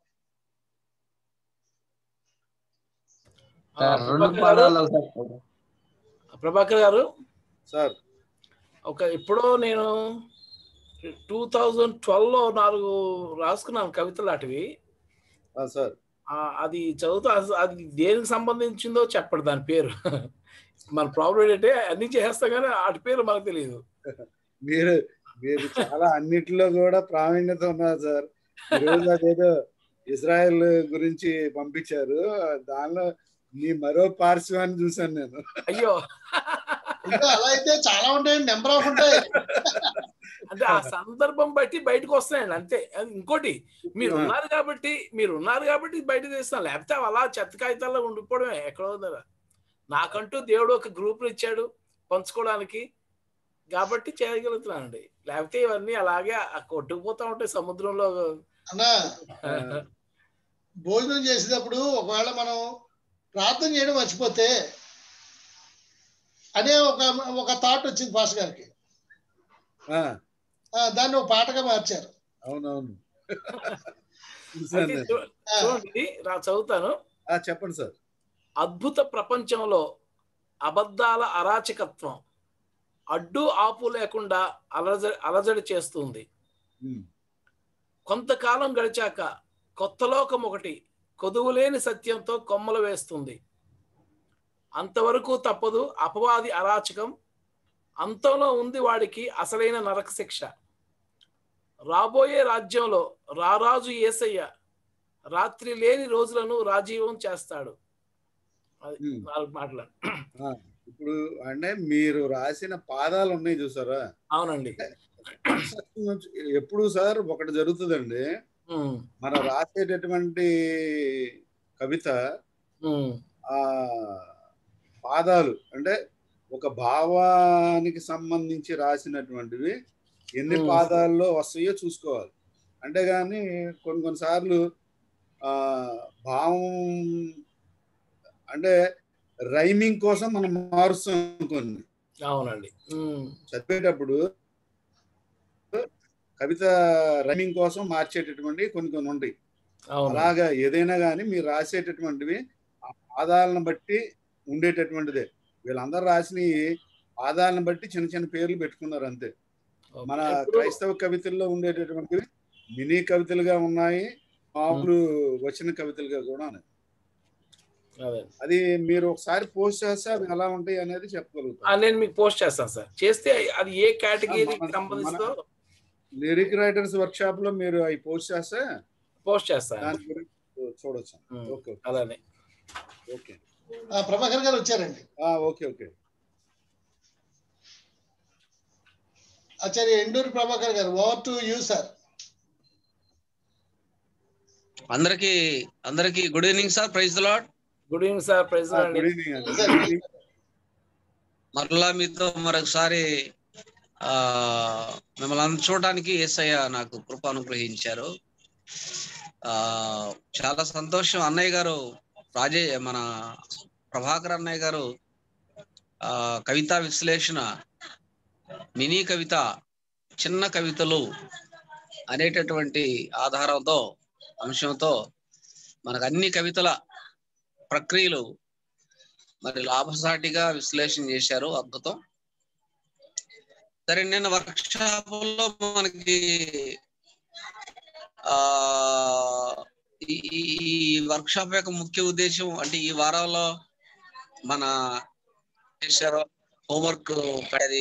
ఆ, సార్ రెండు ప్రభాకర్ గారు పాదాలు ఒకసారి ప్రభాకర్ గారు సార్ ఒక ఎప్పుడో నేను టూ థౌజండ్ ట్వెల్వ్లో నాలుగు రాసుకున్నాను కవితలు అటువి ఆ, సార్ ఆ, అది చదువుతూ అస- అది దేనికి సంబంధించిందో చెప్పడు దాని పేరు మన ప్రాబ్లం ఏంటంటే అన్ని చేస్తాం కానీ వాటి పేరు మనకు తెలియదు మీరు మీరు చాలా అన్నిటిలో కూడా ప్రావీణ్యత ఉన్నారు సార్ ఈరోజు అదేదో ఇజ్రాయెల్ గురించి పంపించారు దానిలో మీ మరో పార్శ్వాన్ని చూశాను నేను అయ్యో ఇంకా అలా అయితే చాలా ఉంటాయండి నెంబర్ ఆఫ్ ఉంటాయి అంటే ఆ సందర్భం బట్టి బయటకు వస్తాయండి అంతే అది ఇంకోటి మీరు ఉన్నారు కాబట్టి మీరు ఉన్నారు కాబట్టి బయట తీస్తాం లేకపోతే అవి అలా చెత్త కాగితాల్లో ఉండిపోవడమే ఎక్కడో దగ్గర నాకంటూ దేవుడు ఒక గ్రూప్ ఇచ్చాడు పంచుకోవడానికి కాబట్టి చేయగలుగుతున్నానండి లేకపోతే ఇవన్నీ అలాగే ఆ కొట్టుకుపోతా ఉంటాయి సముద్రంలో అన్నా భోజనం చేసేటప్పుడు ఒకవేళ మనం ప్రార్థన చేయడం మర్చిపోతే అనే ఒక ఒక థాట్ వచ్చింది పాస్ గారికి ఆ, ఆ, దాన్ని ఒక పాటగా మార్చారు అవునవును అయితే చూశాను నేను. చూ- చూడండి రా చదువుతాను ఆ, చెప్పండి సార్ అద్భుత ప్రపంచంలో అబద్ధాల అరాచకత్వం అడ్డు ఆపు లేకుండా అలజడి అలజడి చేస్తుంది ఉమ్, కొంతకాలం గడిచాక కొత్త లోకం ఒకటి కొదువులేని సత్యంతో కొమ్మలు వేస్తుంది అంతవరకు తప్పదు అపవాది అరాచకం అంతంలో ఉంది వాడికి అసలైన నరక శిక్ష రాబోయే రాజ్యంలో రారాజు ఏసయ్య రాత్రి లేని రోజులను రాజీవం చేస్తాడు అది ఉమ్. నాలుగు మాటలు ఆ, ఇప్పుడు అంటే మీరు రాసిన పాదాలు ఉన్నాయి చూసారా అవునండి ఎప్పుడు సార్ ఒకటి జరుగుతుందండి ఉమ్, మనం రాసేటటువంటి కవిత ఉమ్, ఆ పాదాలు అంటే ఒక భావానికి సంబంధించి రాసినటువంటివి ఎన్ని Hmm. పాదాల్లో వస్తాయో చూసుకోవాలి అంటే కానీ కొన్ని కొన్నిసార్లు ఆ భావం అంటే రైమింగ్ కోసం మనం మారుస్తాం కొన్ని అవునండి ఉమ్, చదివేటప్పుడు కవిత రైమింగ్ కోసం మార్చేటటువంటి కొన్ని కొన్ని ఉంటాయి అవును అలాగా ఏదైనా కానీ మీరు రాసేటటువంటివి ఆ పాదాలను బట్టి ఉండేటటువంటిదే వీళ్ళందరూ రాసిన పాదాలను బట్టి చిన్న చిన్న పేర్లు పెట్టుకున్నారు అంతే మన ఇప్పుడు- క్రైస్తవ కవితల్లో ఉండేటటువంటివి మినీ కవితలుగా ఉన్నాయి మామూలు వచ్చిన కవితలుగా కూడా ఉన్నాయి అదే అది మీరు ఒకసారి పోస్ట్ చేస్తే అవి ఎలా ఉంటాయి అనేది ఆ, చెప్పగలుగుతారు నేను మీకు పోస్ట్ చేస్తాను సార్ చేస్తే అది ఏ కేటగిరీకి మన- సంబంధించిందో లిరిక్ రైటర్స్ వర్క్ షాప్ లో మీరు అవి పోస్ట్ చేస్తే పోస్ట్ చేస్తాను దాని గురించి చూడొచ్చు ఉమ్, ఓకే అలానే ఓకే ఆ, ప్రభాకర్ గారు వచ్చారండి ఆ, ఓకే ఓకే ఆచార్య ఎండూరి ప్రభాకర్ గారు ఓవర్ టు యూ సార్ అందరికి అందరికి good evening sir praise Lord good evening sir praise good evening అండి గుడ్ ఈవినింగ్ మరలా మీతో మరొకసారి ఆ మిమ్మల్ని అందరూ చూడడానికి ఏసయ్య నాకు కృప అనుగ్రహించారు ఆ చాలా సంతోషం అన్నయ్య గారు రాజే మన ప్రభాకర్ అన్నయ్య గారు ఆ కవితా విశ్లేషణ మినీ కవిత చిన్న కవితలు అనేటటువంటి ఆధారంతో అంశంతో మనకు అన్ని కవితల ప్రక్రియలు మరి లాభసాటిగా విశ్లేషణ చేశారు అద్భుతం సరే నిన్న వర్క్ లో మనకి ఆ ఈ- ఈ వర్క్ షాప్ యొక్క ముఖ్య ఉద్దేశం అంటే ఈ వారంలో మన చేశారో హోంవర్క్ అది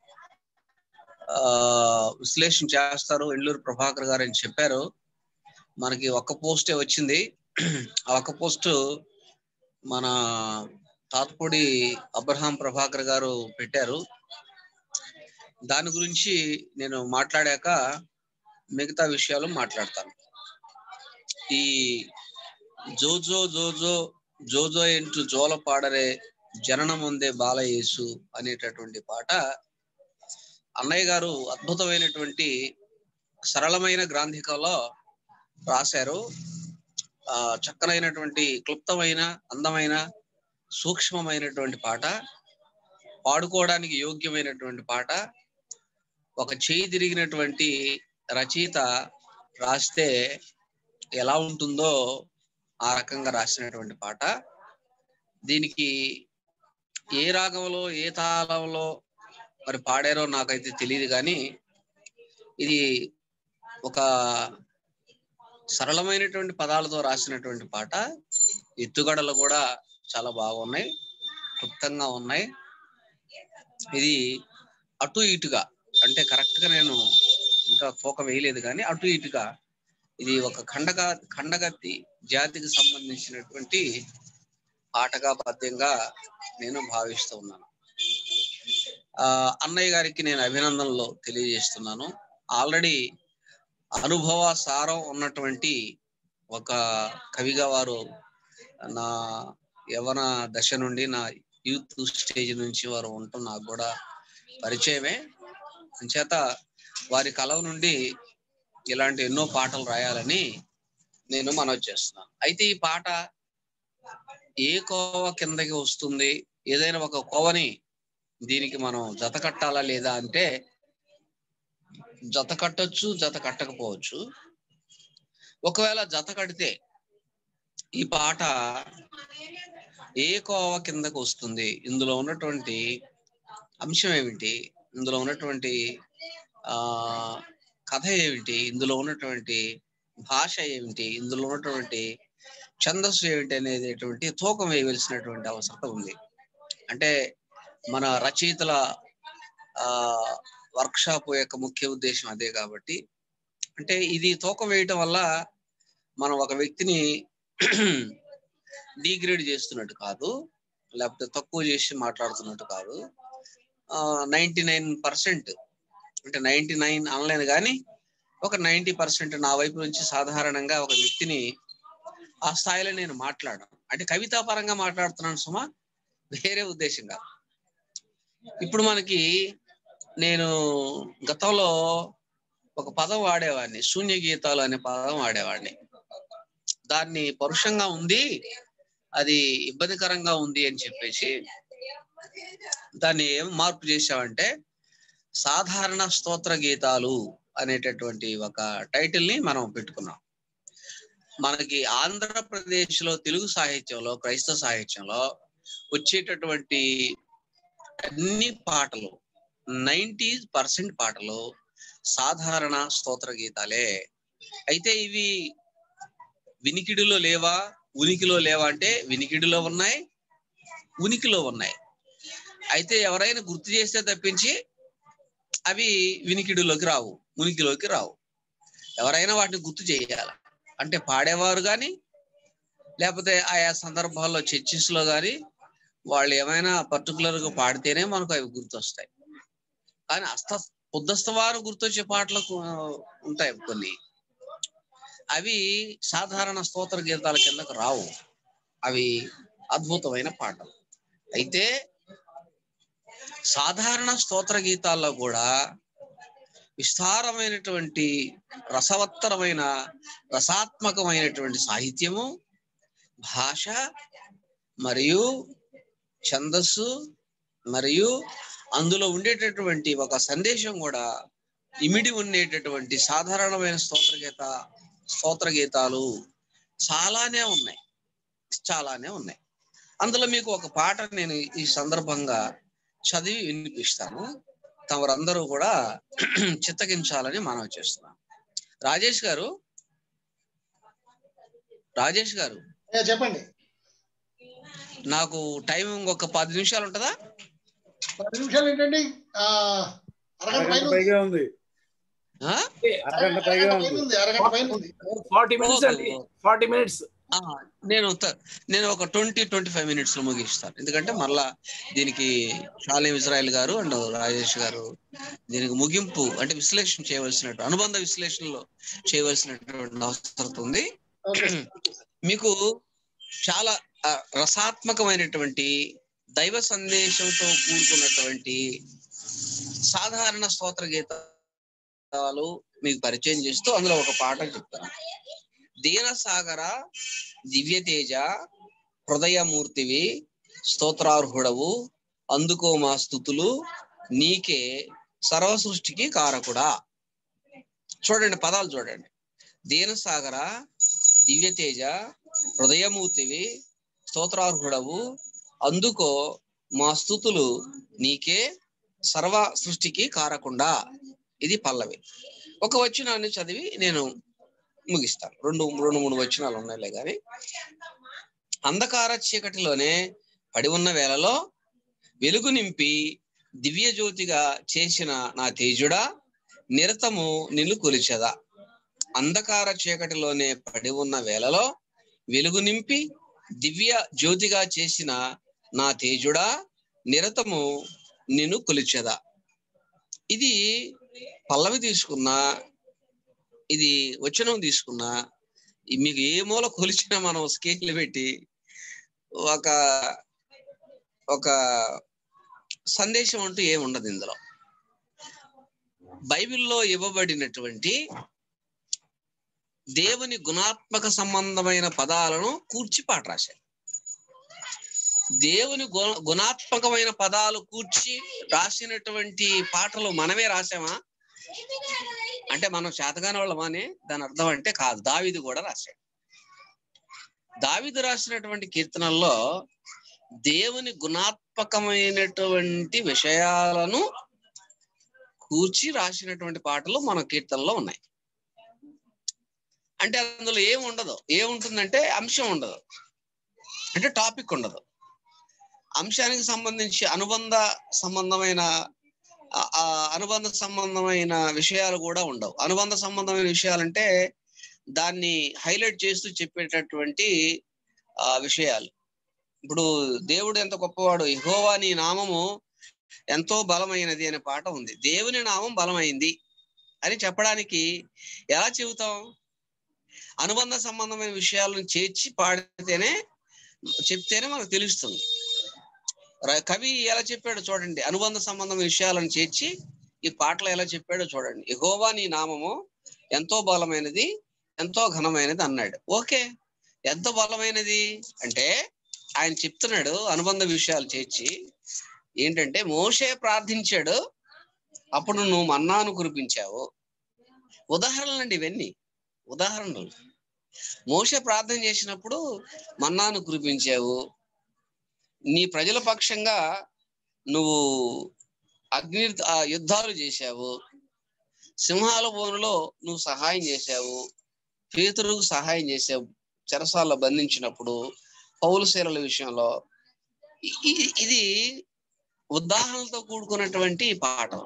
ఆ విశ్లేషణ చేస్తారు ఎల్లూరు ప్రభాకర్ గారు అని చెప్పారు మనకి ఒక్క పోస్టే వచ్చింది ఆ ఒక్క పోస్ట్ మన తాత్పూడి అబ్రహాం ప్రభాకర్ గారు పెట్టారు దాని గురించి నేను మాట్లాడాక మిగతా విషయాలు మాట్లాడతాను ఈ జోజో జోజో జోజో ఎంటు జోల పాడరే జననం ఉందే బాలయేసు అనేటటువంటి పాట అన్నయ్య గారు అద్భుతమైనటువంటి సరళమైన గ్రాంధికలో రాశారు ఆ చక్కనైనటువంటి క్లుప్తమైన అందమైన సూక్ష్మమైనటువంటి పాట పాడుకోవడానికి యోగ్యమైనటువంటి పాట ఒక చేయి తిరిగినటువంటి రచయిత రాస్తే ఎలా ఉంటుందో ఆ రకంగా రాసినటువంటి పాట దీనికి ఏ రాగంలో ఏ తాళంలో మరి పాడారో నాకైతే తెలియదు కానీ ఇది ఒక సరళమైనటువంటి పదాలతో రాసినటువంటి పాట ఎత్తుగడలు కూడా చాలా బాగున్నాయి క్లుప్తంగా ఉన్నాయి ఇది అటు ఇటుగా అంటే కరెక్ట్ గా నేను ఇంకా తూక వేయలేదు కానీ అటు ఇటుగా ఇది ఒక ఖండగా ఖండగత్తి జాతికి సంబంధించినటువంటి ఆటగా పద్యంగా నేను భావిస్తూ ఉన్నాను ఆ అన్నయ్య గారికి నేను అభినందనలు తెలియజేస్తున్నాను ఆల్రెడీ అనుభవ సారం ఉన్నటువంటి ఒక కవిగా వారు నా యవన దశ నుండి నా యూత్ స్టేజ్ నుంచి వారు ఉండటం నాకు కూడా పరిచయమే అంచేత వారి కలవ నుండి ఇలాంటి ఎన్నో పాటలు రాయాలని నేను మనవి చేస్తున్నాను అయితే ఈ పాట ఏ కోవ కిందకి వస్తుంది ఏదైనా ఒక కోవని దీనికి మనం జత కట్టాలా లేదా అంటే జత కట్టొచ్చు జత కట్టకపోవచ్చు ఒకవేళ జత కడితే ఈ పాట ఏ కోవ కిందకు వస్తుంది ఇందులో ఉన్నటువంటి అంశం ఏమిటి ఇందులో ఉన్నటువంటి ఆ కథ ఏమిటి ఇందులో ఉన్నటువంటి భాష ఏమిటి ఇందులో ఉన్నటువంటి ఛందస్సు ఏమిటి అనేటటువంటి తూకం వేయవలసినటువంటి అవసరం ఉంది అంటే మన రచయితల ఆ వర్క్షాప్ యొక్క ముఖ్య ఉద్దేశం అదే కాబట్టి అంటే ఇది తూకం వేయటం వల్ల మనం ఒక వ్యక్తిని డిగ్రేడ్ చేస్తున్నట్టు కాదు లేకపోతే తక్కువ చేసి మాట్లాడుతున్నట్టు కాదు నైంటీ నైన్ పర్సెంట్ అంటే నైంటీ నైన్ అనలేను కానీ ఒక నైంటీ పర్సెంట్ నా వైపు నుంచి సాధారణంగా ఒక వ్యక్తిని ఆ స్థాయిలో నేను మాట్లాడను అంటే కవితా పరంగా మాట్లాడుతున్నాను సుమా వేరే ఉద్దేశం కాదు ఇప్పుడు మనకి నేను గతంలో ఒక పదం వాడేవాడిని శూన్య గీతాలు అనే పదం వాడేవాడిని దాన్ని పరుషంగా ఉంది అది ఇబ్బందికరంగా ఉంది అని చెప్పేసి దాన్ని ఏం మార్పు చేసామంటే సాధారణ స్తోత్ర గీతాలు అనేటటువంటి ఒక టైటిల్ ని మనం పెట్టుకున్నాం మనకి ఆంధ్రప్రదేశ్ లో తెలుగు సాహిత్యంలో క్రైస్తవ సాహిత్యంలో వచ్చేటటువంటి అన్ని పాటలు నైంటీ పర్సెంట్ పాటలు సాధారణ స్తోత్ర గీతాలే అయితే ఇవి వినికిడిలో లేవా ఉనికిలో లేవా అంటే వినికిడిలో ఉన్నాయి ఉనికిలో ఉన్నాయి అయితే ఎవరైనా గుర్తు చేస్తే తప్పించి అవి వినికిడిలోకి రావు ఉనికిలోకి రావు ఎవరైనా వాటిని గుర్తు చేయాలి అంటే పాడేవారు కానీ లేకపోతే ఆయా సందర్భాల్లో చర్చిస్ లో కానీ వాళ్ళు ఏమైనా పర్టికులర్ గా పాడితేనే మనకు అవి గుర్తొస్తాయి కానీ అస్త పొద్దస్తవారు గుర్తొచ్చే పాటలు ఉంటాయి కొన్ని అవి సాధారణ స్తోత్ర గీతాల కిందకు రావు అవి అద్భుతమైన పాటలు అయితే సాధారణ స్తోత్ర గీతాల్లో కూడా విస్తారమైనటువంటి రసవత్తరమైన రసాత్మకమైనటువంటి సాహిత్యము భాష మరియు ఛందస్సు మరియు అందులో ఉండేటటువంటి ఒక సందేశం కూడా ఇమిడి ఉండేటటువంటి సాధారణమైన స్తోత్ర గీత స్తోత్ర గీతాలు చాలానే ఉన్నాయి చాలానే ఉన్నాయి అందులో మీకు ఒక పాట నేను ఈ సందర్భంగా చదివి వినిపిస్తాను తమరందరూ కూడా చిత్తగించాలని మనవి చేస్తున్నాను రాజేష్ గారు రాజేష్ గారు అయ్యా, చెప్పండి నాకు టైం ఇంకొక పది నిమిషాలు ఉంటుందా పది నిమిషాలు ఏంటండి ఆ, అరగంట పైన అరగంట ఉంది. పైగా ఉంది ఆ? అరగంట పైగా అరగంట పైన ఉంది ఉంది అరగంట పైన ఉంది ఫార్టీ మినిట్స్ అండి ఫార్టీ మినిట్స్ ఆ, నేను త- నేను ఒక ట్వంటీ ట్వంటీ ఫైవ్ మినిట్స్ లో ముగిస్తాను ఎందుకంటే మళ్ళా దీనికి షాలేం ఇజ్రాయెల్ గారు అండ్ రాజేష్ గారు దీనికి ముగింపు అంటే విశ్లేషణ చేయవలసినట్టు అనుబంధ విశ్లేషణలో చేయవలసినటువంటి అవసరం ఉంది ఓకే మీకు చాలా ఆ, రసాత్మకమైనటువంటి దైవ సందేశంతో కూడుకున్నటువంటి సాధారణ స్తోత్ర గీతాలు మీకు పరిచయం చేస్తూ అందులో ఒక పాట చెప్తాను దీనసాగర దివ్యతేజ హృదయమూర్తివి స్తోత్రార్హుడవు అందుకో మా స్థుతులు నీకే సర్వ సృష్టికి కారకుడా చూడండి పదాలు చూడండి దీనసాగర దివ్యతేజ హృదయమూర్తివి స్తోత్రార్హుడవు అందుకో మా స్థుతులు నీకే సర్వ సృష్టికి కారకుండా ఇది పల్లవి ఒక వచనాన్ని చదివి నేను ముగిస్తాను రెండు రెండు మూడు వచనాలు ఉన్నాయిలే గాని అంధకార చీకటిలోనే పడి ఉన్న వేళలో వెలుగు నింపి దివ్య జ్యోతిగా చేసిన నా తేజుడా నిరతము నిన్ను కొలిచెదా అంధకార చీకటిలోనే పడి ఉన్న వేళలో వెలుగు నింపి దివ్య జ్యోతిగా చేసిన నా తేజుడా నిరతము నిన్ను కొలిచెదా ఇది పల్లవి తీసుకున్నా ఇది వచనం తీసుకున్నా ఈ మీకు ఏ మూల కొలిచినా మనం స్కేల్ పెట్టి ఒక ఒక సందేశం అంటూ ఏమి ఉండదు ఇందులో బైబిల్లో ఇవ్వబడినటువంటి దేవుని గుణాత్మక సంబంధమైన పదాలను కూర్చి పాట రాశారు దేవుని గుణ గుణాత్మకమైన పదాలు కూర్చి రాసినటువంటి పాటలు మనమే రాసామా అంటే మనం చేతగాని వాళ్ళమని దాని అర్థం అంటే కాదు దావిది కూడా రాశాడు దావిదు రాసినటువంటి కీర్తనల్లో దేవుని గుణాత్మకమైనటువంటి విషయాలను కూర్చి రాసినటువంటి పాటలు మన కీర్తనలో ఉన్నాయి అంటే అందులో ఏం ఉండదు ఏముంటుందంటే అంశం ఉండదు అంటే టాపిక్ ఉండదు అంశానికి సంబంధించి అనుబంధ సంబంధమైన ఆ- ఆ అనుబంధ సంబంధమైన విషయాలు కూడా ఉండవు అనుబంధ సంబంధమైన విషయాలంటే దాన్ని హైలైట్ చేస్తూ చెప్పేటటువంటి ఆ విషయాలు ఇప్పుడు దేవుడు ఎంత గొప్పవాడు యెహోవా నీ నామము ఎంతో బలమైనది అనే పాట ఉంది దేవుని నామం బలమైంది అని చెప్పడానికి ఎలా చెబుతాం అనుబంధ సంబంధమైన విషయాలను చేర్చి పాడితేనే చెప్తేనే మనకు తెలుస్తుంది ర- కవి ఎలా చెప్పాడో చూడండి అనుబంధ సంబంధం విషయాలను చేర్చి ఈ పాటలో ఎలా చెప్పాడో చూడండి యెహోవా నీ నామము ఎంతో బలమైనది ఎంతో ఘనమైనది అన్నాడు ఓకే ఎంత బలమైనది అంటే ఆయన చెప్తున్నాడు అనుబంధ విషయాలు చేర్చి ఏంటంటే మోషే ప్రార్థించాడు అప్పుడు నువ్వు మన్నాను కురిపించావు ఉదాహరణలు అండి ఇవన్నీ ఉదాహరణలు మోషే ప్రార్థన చేసినప్పుడు మన్నాను కురిపించావు నీ ప్రజల పక్షంగా నువ్వు అగ్ని ఆ యుద్ధాలు చేశావు సింహాల బోనులో నువ్వు సహాయం చేశావు పేతురుకు సహాయం చేసావు చెరసాల్లో బంధించినప్పుడు పౌలశీలల విషయంలో ఇ- ఇ- ఇది ఉదాహరణలతో కూడుకున్నటువంటి పాఠం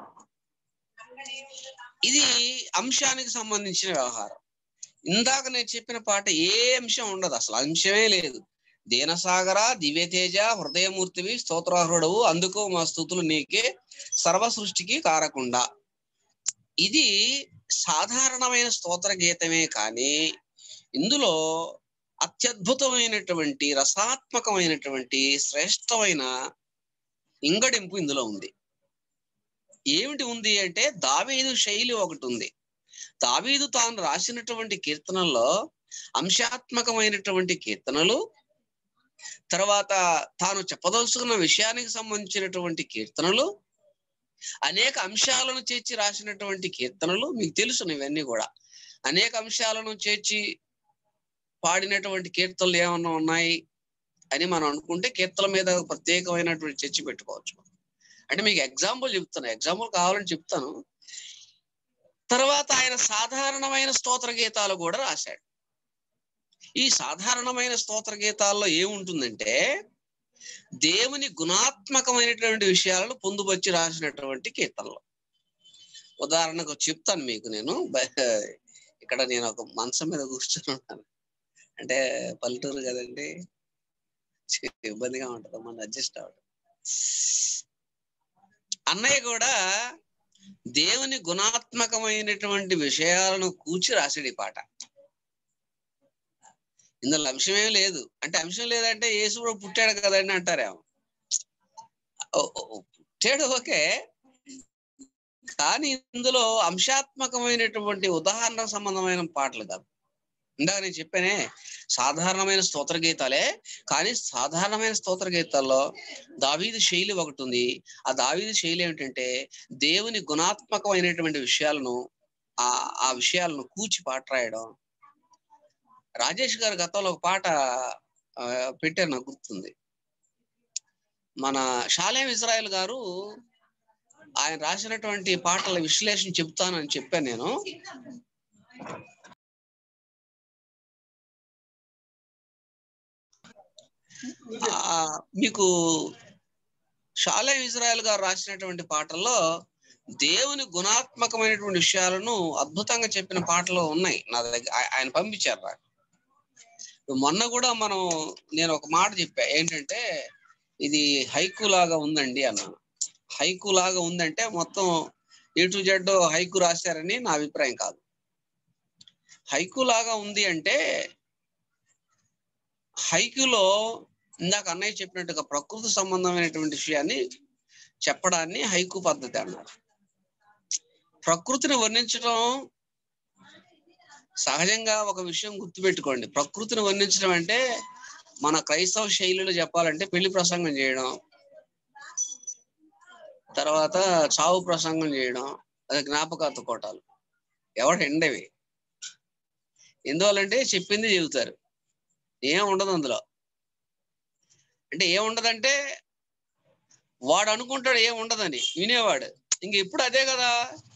ఇది అంశానికి సంబంధించిన వ్యవహారం ఇందాక నేను చెప్పిన పాట ఏ అంశం ఉండదు అసలు అంశమే లేదు దీనసాగర దివ్యతేజ హృదయమూర్తివి స్తోత్రాహుడవు అందుకో మా స్థుతులు నీకే సర్వ సృష్టికి కారకుండా ఇది సాధారణమైన స్తోత్ర గీతమే కానీ ఇందులో అత్యద్భుతమైనటువంటి రసాత్మకమైనటువంటి శ్రేష్టమైన ఇంగడింపు ఇందులో ఉంది ఏమిటి ఉంది అంటే దావీదు శైలి ఒకటి ఉంది దావీదు తాను రాసినటువంటి కీర్తనల్లో అంశాత్మకమైనటువంటి కీర్తనలు తర్వాత తాను చెప్పదలుచుకున్న విషయానికి సంబంధించినటువంటి కీర్తనలు అనేక అంశాలను చేర్చి రాసినటువంటి కీర్తనలు మీకు తెలుసు ఇవన్నీ కూడా అనేక అంశాలను చేర్చి పాడినటువంటి కీర్తనలు ఏమన్నా ఉన్నాయి అని మనం అనుకుంటే కీర్తన మీద ఒక ప్రత్యేకమైనటువంటి చర్చ పెట్టుకోవచ్చు అంటే మీకు ఎగ్జాంపుల్ చెప్తాను ఎగ్జాంపుల్ కావాలని చెప్తాను తర్వాత ఆయన సాధారణమైన స్తోత్ర గీతాలు కూడా రాశాడు ఈ సాధారణమైన స్తోత్ర గీతాల్లో ఏముంటుందంటే దేవుని గుణాత్మకమైనటువంటి విషయాలను పొందుపరిచి రాసినటువంటి కీర్తనలు ఉదాహరణకు చెప్తాను మీకు నేను బ- ఇక్కడ నేను ఒక మంచం మీద కూర్చొని ఉన్నాను అంటే పల్లెటూరు కదండి ఇబ్బందిగా ఉంటుంది మన అడ్జస్ట్ అవ్వడం అన్నయ్య కూడా దేవుని గుణాత్మకమైనటువంటి విషయాలను కూర్చి రాసాడు ఈ పాట ఇందులో అంశమేం లేదు అంటే అంశం లేదంటే యేసు పుట్టాడు కదండి అంటారేమో ఓ- ఓ- పుట్టాడు ఓకే కానీ ఇందులో అంశాత్మకమైనటువంటి ఉదాహరణ సంబంధమైన పాటలు కాదు ఇందాక నేను చెప్పానే సాధారణమైన స్తోత్ర గీతాలే కానీ సాధారణమైన స్తోత్ర గీతాల్లో దావీదు శైలి ఒకటి ఉంది ఆ దావీదు శైలి ఏమిటంటే దేవుని గుణాత్మకమైనటువంటి విషయాలను ఆ ఆ విషయాలను కూర్చి పాట రాయడం రాజేష్ గారు గతంలో ఒక పాట ఆ, పెట్టారు నాకు గుర్తుంది మన షాలేం ఇజ్రాయెల్ గారు ఆయన రాసినటువంటి పాటల విశ్లేషణ చెప్తానని చెప్పాను నేను ఆ, మీకు షాలే ఇజ్రాయెల్ గారు రాసినటువంటి పాటల్లో దేవుని గుణాత్మకమైనటువంటి విషయాలను అద్భుతంగా చెప్పిన పాటలు ఉన్నాయి నా దగ్గర ఆయ- ఆయన పంపించారు నాకు ఇప్పుడు మొన్న కూడా మనం నేను ఒక మాట చెప్పా ఏంటంటే ఇది హైకు లాగా ఉందండి అన్నాను హైకు లాగా ఉందంటే మొత్తం ఏ టు జెడ్ హైకు రాశారని నా అభిప్రాయం కాదు హైకు లాగా ఉంది అంటే హైకులో ఇందాక అన్నయ్య చెప్పినట్టుగా ప్రకృతి సంబంధమైనటువంటి విషయాన్ని చెప్పడాన్ని హైకు పద్ధతి అన్నారు ప్రకృతిని వర్ణించడం సహజంగా ఒక విషయం గుర్తుపెట్టుకోండి ప్రకృతిని వర్ణించడం అంటే మన క్రైస్తవ శైలిలో చెప్పాలంటే పెళ్లి ప్రసంగం చేయడం తర్వాత చావు ప్రసంగం చేయడం అది జ్ఞాపకార్థ కోటాలు ఎవడు ఎండవి ఎందువల్లంటే చెప్పింది చెబుతారు ఏం ఉండదు అందులో అంటే ఏం ఉండదంటే వాడు అనుకుంటాడు ఏం ఉండదని వినేవాడు ఇంక ఇప్పుడు అదే కదా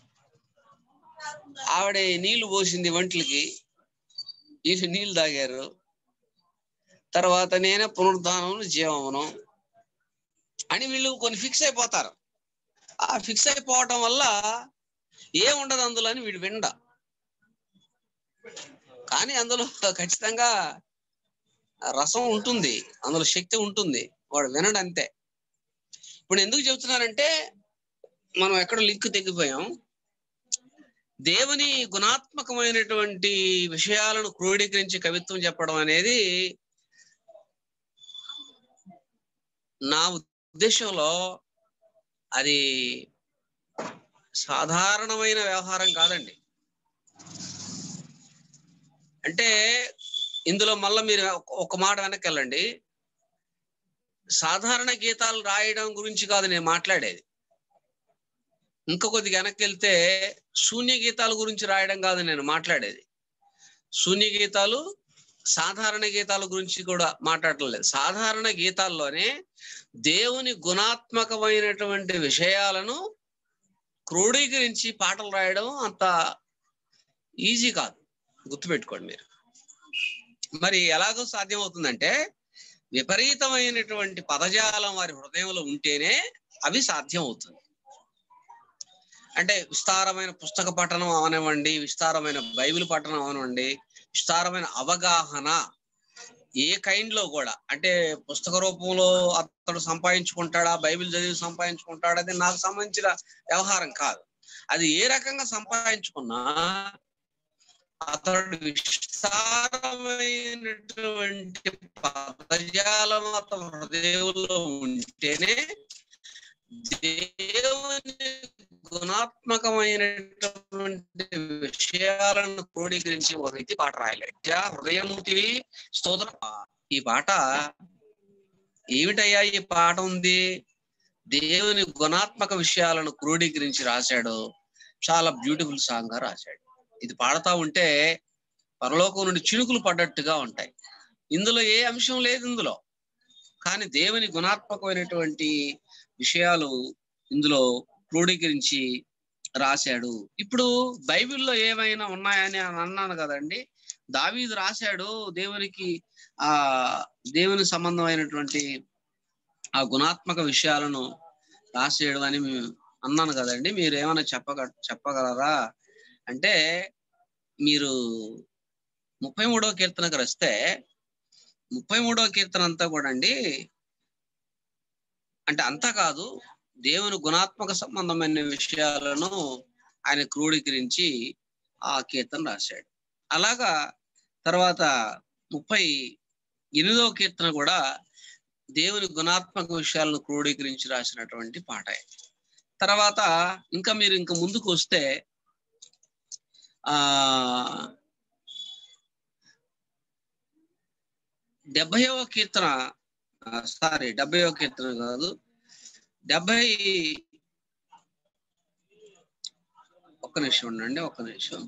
ఆవిడ నీళ్లు పోసింది వంటలకి వీళ్ళు నీళ్లు తాగారు తర్వాత నేనే పునరుద్ధానం జీవమును అని వీళ్ళు కొన్ని ఫిక్స్ అయిపోతారు ఆ ఫిక్స్ అయిపోవటం వల్ల ఏం ఉండదు అందులో అని వీడు విండ కానీ అందులో ఖచ్చితంగా రసం ఉంటుంది అందులో శక్తి ఉంటుంది వాడు వినడు అంతే ఇప్పుడు ఎందుకు చెబుతున్నానంటే మనం ఎక్కడ లింక్ తెగిపోయాం దేవుని గుణాత్మకమైనటువంటి విషయాలను క్రోడీకరించి కవిత్వం చెప్పడం అనేది నా ఉద్దేశంలో అది సాధారణమైన వ్యవహారం కాదండి అంటే ఇందులో మళ్ళీ మీరు ఒక- ఒక మాట వెనక్కి వెళ్ళండి సాధారణ గీతాలు రాయడం గురించి కాదు నేను మాట్లాడేది ఇంకా కొద్దిగా వెనక్కి వెళ్తే శూన్య గీతాల గురించి రాయడం కాదు నేను మాట్లాడేది శూన్య గీతాలు సాధారణ గీతాల గురించి కూడా మాట్లాడటం లేదు సాధారణ గీతాల్లోనే దేవుని గుణాత్మకమైనటువంటి విషయాలను క్రోడీకరించి పాటలు రాయడం అంత ఈజీ కాదు గుర్తుపెట్టుకోండి మీరు మరి ఎలాగో సాధ్యమవుతుందంటే విపరీతమైనటువంటి పదజాలం వారి హృదయంలో ఉంటేనే అవి సాధ్యం అవుతుంది అంటే విస్తారమైన పుస్తక పఠనం అవనివ్వండి విస్తారమైన బైబిల్ పఠనం అవనివ్వండి విస్తారమైన అవగాహన ఏ కైండ్ లో కూడా అంటే పుస్తక రూపంలో అతడు సంపాదించుకుంటాడా బైబిల్ చదివి సంపాదించుకుంటాడా అది నాకు సంబంధించిన వ్యవహారం కాదు అది ఏ రకంగా సంపాదించుకున్నా అతడు విస్తారమైనటువంటి పదజాలం అతని హృదయంలో ఉంటేనే దేవుని గుణాత్మకమైనటువంటి విషయాలను క్రోడీకరించి ఒక వ్యక్తి పాట రాయలేదు హృదయమూర్తివి స్తోత్ర ఈ పాట ఏమిటయ్యా ఈ పాట ఉంది దేవుని గుణాత్మక విషయాలను క్రోడీకరించి రాశాడు చాలా బ్యూటిఫుల్ సాంగ్ గా రాశాడు ఇది పాడుతా ఉంటే పరలోకం నుండి చినుకులు పడ్డట్టుగా ఉంటాయి ఇందులో ఏ అంశం లేదు ఇందులో కానీ దేవుని గుణాత్మకమైనటువంటి విషయాలు ఇందులో క్రోడీకరించి రాశాడు ఇప్పుడు బైబిల్లో ఏమైనా ఉన్నాయని అని అన్నాను కదండి దావీదు రాశాడు దేవునికి ఆ దేవుని సంబంధమైనటువంటి ఆ గుణాత్మక విషయాలను రాసేయడం అని మేము అన్నాను కదండి మీరు ఏమైనా చెప్పగ చెప్పగలరా అంటే మీరు ముప్పై మూడవ కీర్తనకు వస్తే ముప్పై మూడవ కీర్తన అంతా కూడా అండి అంటే అంతా కాదు దేవుని గుణాత్మక సంబంధమైన విషయాలను ఆయన క్రోడీకరించి ఆ కీర్తన రాశాడు అలాగా తర్వాత ముప్పై ఎనిమిదవ కీర్తన కూడా దేవుని గుణాత్మక విషయాలను క్రోడీకరించి రాసినటువంటి పాట తర్వాత ఇంకా మీరు ఇంకా ముందుకు వస్తే ఆ డెబ్బైవ కీర్తన సారీ డెబ్బైవ కీర్తన కాదు డెబ్బై ఒక్క నిమిషం ఉండండి ఒక్క నిమిషం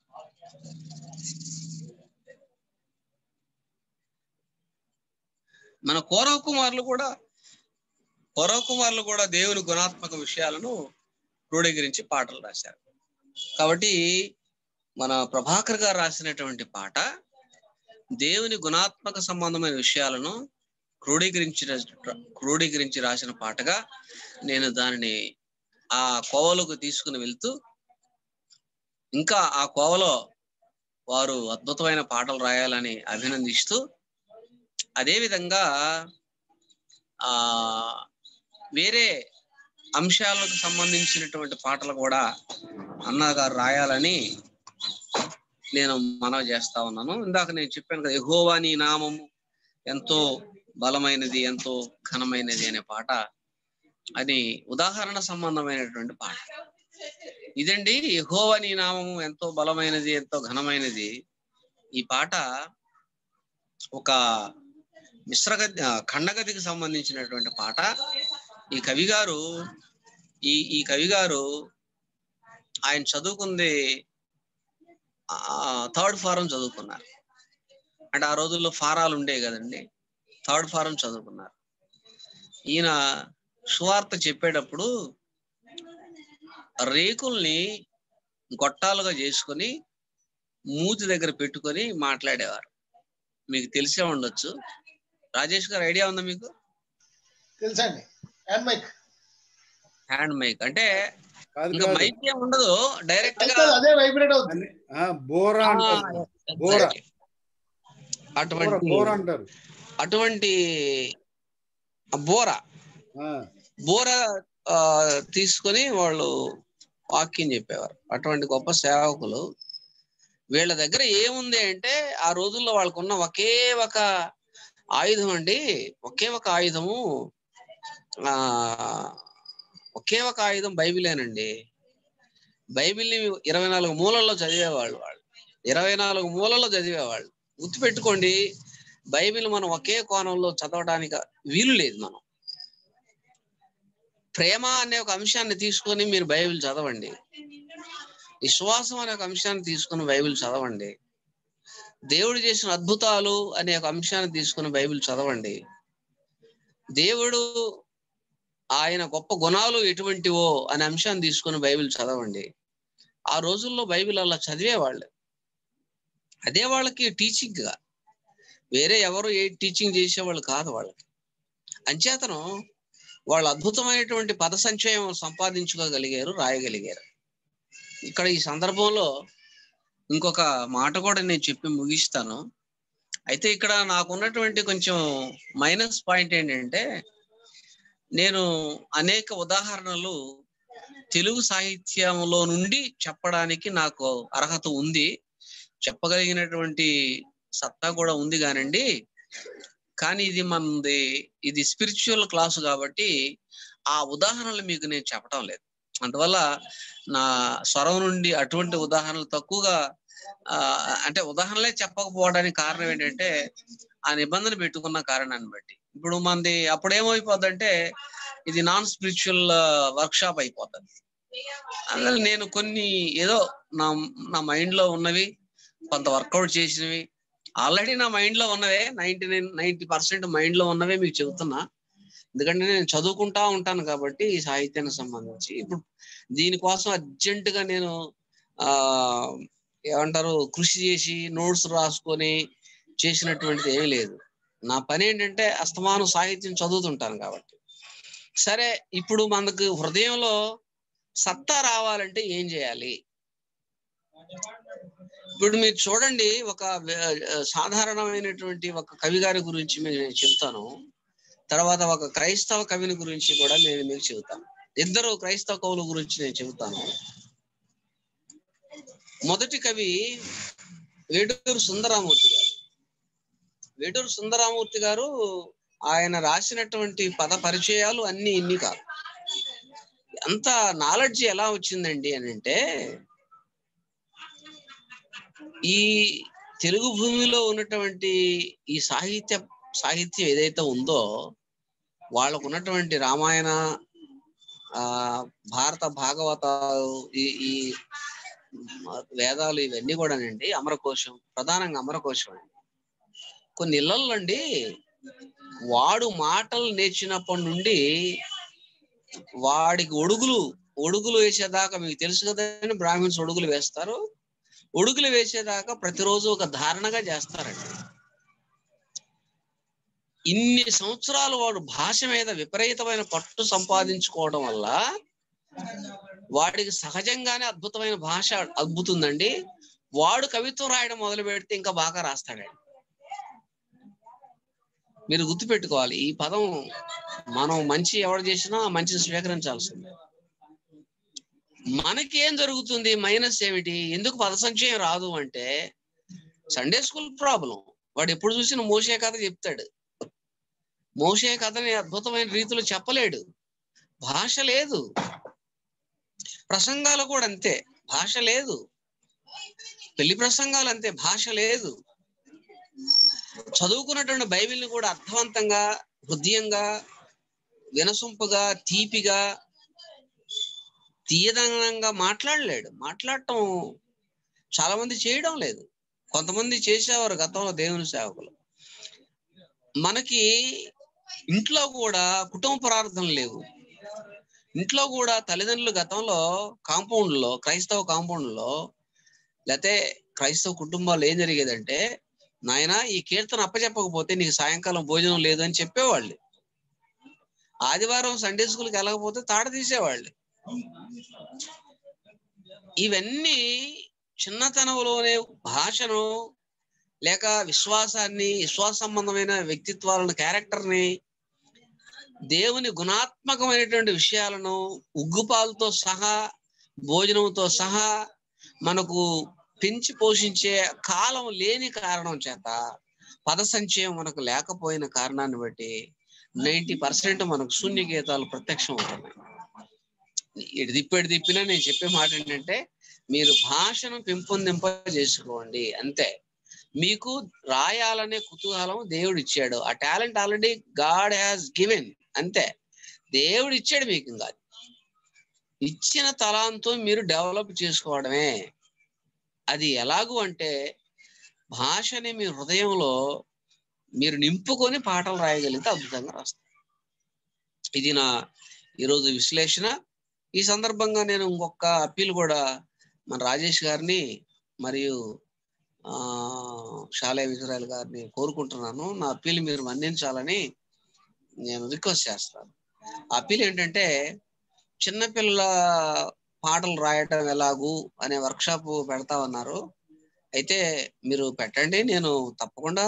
మన కౌరవ కుమారులు కూడా కౌరవ కుమారులు కూడా దేవుని గుణాత్మక విషయాలను క్రోడీకరించి పాటలు రాశారు కాబట్టి మన ప్రభాకర్ గారు రాసినటువంటి పాట దేవుని గుణాత్మక సంబంధమైన విషయాలను క్రోడీకరించి క్రోడీకరించి రాసిన పాటగా నేను దానిని ఆ కోవలకు తీసుకుని వెళ్తూ ఇంకా ఆ కోవలో వారు అద్భుతమైన పాటలు రాయాలని అభినందిస్తూ అదే విధంగా ఆ వేరే అంశాలకు సంబంధించినటువంటి పాటలు కూడా అన్నగారు రాయాలని నేను మనవి చేస్తా ఉన్నాను ఇందాక నేను చెప్పాను కదా ఎహోవా నీ నామము ఎంతో బలమైనది ఎంతో ఘనమైనది అనే పాట అది ఉదాహరణ సంబంధమైనటువంటి పాట ఇదండి యెహోవా నీ నామము ఎంతో బలమైనది ఎంతో ఘనమైనది ఈ పాట ఒక మిశ్రగతి ఆ, ఖండగతికి సంబంధించినటువంటి పాట ఈ కవి గారు ఈ ఈ కవి గారు ఆయన చదువుకుంది థర్డ్ ఫారం చదువుకున్నారు అంటే ఆ రోజుల్లో ఫారాలు ఉండేవి కదండి థర్డ్ ఫారం చదువుకున్నారు ఈయన సువార్త చెప్పేటప్పుడు రేకుల్ని గొట్టాలుగా చేసుకొని మూతి దగ్గర పెట్టుకొని మాట్లాడేవారు మీకు తెలిసే ఉండొచ్చు రాజేష్ గారు ఐడియా ఉందా మీకు తెలుసా అండి హ్యాండ్ మైక్ హ్యాండ్ మైక్ అంటే కాదు ఇంకా కాదు మైక్ ఏం ఉండదు డైరెక్ట్ గా అదే అదే వైబ్రేట్ అవుతుంది అని- ఆ, బోరా ఆ, అంటారు బోరా. exactly. బోరా అటువంటి బోరా అంటారు అటువంటి ఆ బోర ఆ, బోర ఆ, తీసుకొని వాళ్ళు వాక్యం చెప్పేవారు అటువంటి గొప్ప సేవకులు వీళ్ళ దగ్గర ఏముంది అంటే ఆ రోజుల్లో వాళ్ళకున్న ఒకే ఒక ఆయుధం అండి ఒకే ఒక ఆయుధము ఆ ఒకే ఒక ఆయుధం బైబిలేనండి బైబిల్ని ఇరవై నాలుగు మూలల్లో చదివేవాళ్ళు వాళ్ళు ఇరవై నాలుగు మూలల్లో చదివేవాళ్ళు గుర్తుపెట్టుకోండి బైబిల్ మనం ఒకే కోణంలో చదవడానికి వీలు లేదు మనం ప్రేమ అనే ఒక అంశాన్ని తీసుకొని మీరు బైబిల్ చదవండి విశ్వాసం అనే ఒక అంశాన్ని తీసుకుని బైబిల్ చదవండి దేవుడు చేసిన అద్భుతాలు అనే ఒక అంశాన్ని తీసుకుని బైబిల్ చదవండి దేవుడు ఆయన గొప్ప గుణాలు ఎటువంటివో అనే అంశాన్ని తీసుకుని బైబిల్ చదవండి ఆ రోజుల్లో బైబిల్ అలా చదివేవాళ్ళు అదే వాళ్ళకి టీచింగ్ గా వేరే ఎవరు ఏ టీచింగ్ చేసేవాళ్ళు కాదు వాళ్ళకి అంచేతను వాళ్ళు అద్భుతమైనటువంటి పద సంచయం సంపాదించుకోగలిగారు రాయగలిగారు ఇక్కడ ఈ సందర్భంలో ఇంకొక మాట కూడా నేను చెప్పి ముగిస్తాను అయితే ఇక్కడ నాకున్నటువంటి కొంచెం మైనస్ పాయింట్ ఏంటంటే నేను అనేక ఉదాహరణలు తెలుగు సాహిత్యంలో నుండి చెప్పడానికి నాకు అర్హత ఉంది చెప్పగలిగినటువంటి సత్తా కూడా ఉంది కానండి కానీ ఇది మనది ఇది స్పిరిచువల్ క్లాసు కాబట్టి ఆ ఉదాహరణలు మీకు నేను చెప్పడం లేదు అందువల్ల నా స్వరం నుండి అటువంటి ఉదాహరణలు తక్కువగా ఆ, అంటే ఉదాహరణలే చెప్పకపోవడానికి కారణం ఏంటంటే ఆ నిబంధన పెట్టుకున్న కారణాన్ని బట్టి ఇప్పుడు మనది అప్పుడు ఏమైపోద్దంటే ఇది నాన్ స్పిరిచువల్ వర్క్ షాప్ అయిపోతుంది అందువల్ల నేను కొన్ని ఏదో నా నా మైండ్ లో ఉన్నవి కొంత వర్కౌట్ చేసినవి ఆల్రెడీ నా మైండ్ లో ఉన్నవే ninety nine ninety percent mind లో ఉన్నవే మీకు చెబుతున్నా ఎందుకంటే నేను చదువుకుంటా ఉంటాను కాబట్టి ఈ సాహిత్యానికి సంబంధించి ఇప్పుడు దీనికోసం అర్జెంట్ గా నేను ఆ ఏమంటారు కృషి చేసి నోట్స్ రాసుకొని చేసినటువంటిది ఏమీ లేదు నా పని ఏంటంటే అస్తమానం సాహిత్యం చదువుతుంటాను కాబట్టి సరే ఇప్పుడు మనకు హృదయంలో సత్తా రావాలంటే ఏం చేయాలి ఇప్పుడు మీరు చూడండి ఒక వే- సాధారణమైనటువంటి ఒక కవి గారి గురించి మీరు నేను చెబుతాను తర్వాత ఒక క్రైస్తవ కవిని గురించి కూడా నేను మీకు చెబుతాను ఇద్దరు క్రైస్తవ కవుల గురించి నేను చెబుతాను మొదటి కవి వేటూరు సుందరామూర్తి గారు వేటూరు సుందరామూర్తి గారు ఆయన రాసినటువంటి పద పరిచయాలు అన్ని ఇన్ని కాదు అంత నాలెడ్జ్ ఎలా వచ్చిందండి అని అంటే ఈ తెలుగు భూమిలో ఉన్నటువంటి ఈ సాహిత్య సాహిత్యం ఏదైతే ఉందో వాళ్ళకు ఉన్నటువంటి రామాయణ ఆ భారత భాగవతాలు ఈ ఈ వేదాలు ఇవన్నీ కూడానండి అమరకోశం ప్రధానంగా అమరకోశం అండి కొన్ని ఇళ్లలో అండి వాడు మాటలు నేర్చినప్పటి నుండి వాడికి ఒడుగులు ఒడుగులు వేసేదాకా మీకు తెలుసు కదండి బ్రాహ్మిన్స్ ఒడుగులు వేస్తారు ఒడుగులు వేసేదాకా ప్రతిరోజు ఒక ధారణగా చేస్తారండి ఇన్ని సంవత్సరాలు వాడు భాష మీద విపరీతమైన పట్టు సంపాదించుకోవడం వల్ల వాడికి సహజంగానే అద్భుతమైన భాష అద్భుతుందండి వాడు కవిత్వం రాయడం మొదలు పెడితే ఇంకా బాగా రాస్తాడండి మీరు గుర్తుపెట్టుకోవాలి ఈ పదం మనం మంచి ఎవరు చేసినా ఆ మంచిని స్వీకరించాల్సిందే మనకి ఏం జరుగుతుంది మైనస్ ఏమిటి ఎందుకు పద సంచయం రాదు అంటే సండే స్కూల్ ప్రాబ్లం వాడు ఎప్పుడు చూసిన మోసే కథ చెప్తాడు మోసే కథని అద్భుతమైన రీతిలో చెప్పలేడు భాష లేదు ప్రసంగాలు కూడా అంతే భాష లేదు పెళ్లి ప్రసంగాలు అంతే భాష లేదు చదువుకున్నటువంటి బైబిల్ని కూడా అర్థవంతంగా హృదయంగా వినసొంపుగా తీపిగా తీయదనంగా మాట్లాడలేడు మాట్లాడటం చాలా మంది చేయడం లేదు కొంతమంది చేసేవారు గతంలో దేవుని సేవకులు మనకి ఇంట్లో కూడా కుటుంబ ప్రార్థనలు లేవు ఇంట్లో కూడా తల్లిదండ్రులు గతంలో కాంపౌండ్ లో క్రైస్తవ కాంపౌండ్ లో లేకపోతే క్రైస్తవ కుటుంబాల్లో ఏం జరిగేదంటే నాయన ఈ కీర్తన అప్పచెప్పకపోతే నీకు సాయంకాలం భోజనం లేదు అని చెప్పేవాళ్ళు ఆదివారం సండే స్కూల్కి వెళ్ళకపోతే తాడ తీసేవాళ్ళు ఇవన్నీ చిన్నతనంలోనే భాషను లేక విశ్వాసాన్ని విశ్వాస సంబంధమైన వ్యక్తిత్వాలను క్యారెక్టర్ని దేవుని గుణాత్మకమైనటువంటి విషయాలను ఉగ్గుపాలతో సహా భోజనంతో సహా మనకు పెంచి పోషించే కాలం లేని కారణం చేత పద సంచయం మనకు లేకపోయిన కారణాన్ని బట్టి నైంటీ పర్సెంట్ మనకు శూన్య గీతాలు ప్రత్యక్షం అవుతున్నాయి ఇటు తిప్పేడు తిప్పినా నేను చెప్పే మాట ఏంటంటే మీరు భాషను పెంపొందింప చేసుకోండి అంతే మీకు రాయాలనే కుతూహలం దేవుడు ఇచ్చాడు ఆ talent already God has given అంతే దేవుడు ఇచ్చాడు మీకు ఇంకా ఇచ్చిన తలాంతో మీరు డెవలప్ చేసుకోవడమే అది ఎలాగూ అంటే భాషని మీ హృదయంలో మీరు నింపుకొని పాటలు రాయగలిగితే అద్భుతంగా రాస్తారు ఇది నా ఈరోజు విశ్లేషణ ఈ సందర్భంగా నేను ఇంకొక అప్పీల్ కూడా మన రాజేష్ గారిని మరియు ఆ షాలే ఇజ్రాయల్ గారిని కోరుకుంటున్నాను నా అప్పీల్ మీరు మన్నించాలని నేను రిక్వెస్ట్ చేస్తాను ఆ అప్పీల్ ఏంటంటే చిన్నపిల్లల పాటలు రాయటం ఎలాగూ అనే వర్క్షాప్ పెడతా ఉన్నారు అయితే మీరు పెట్టండి నేను తప్పకుండా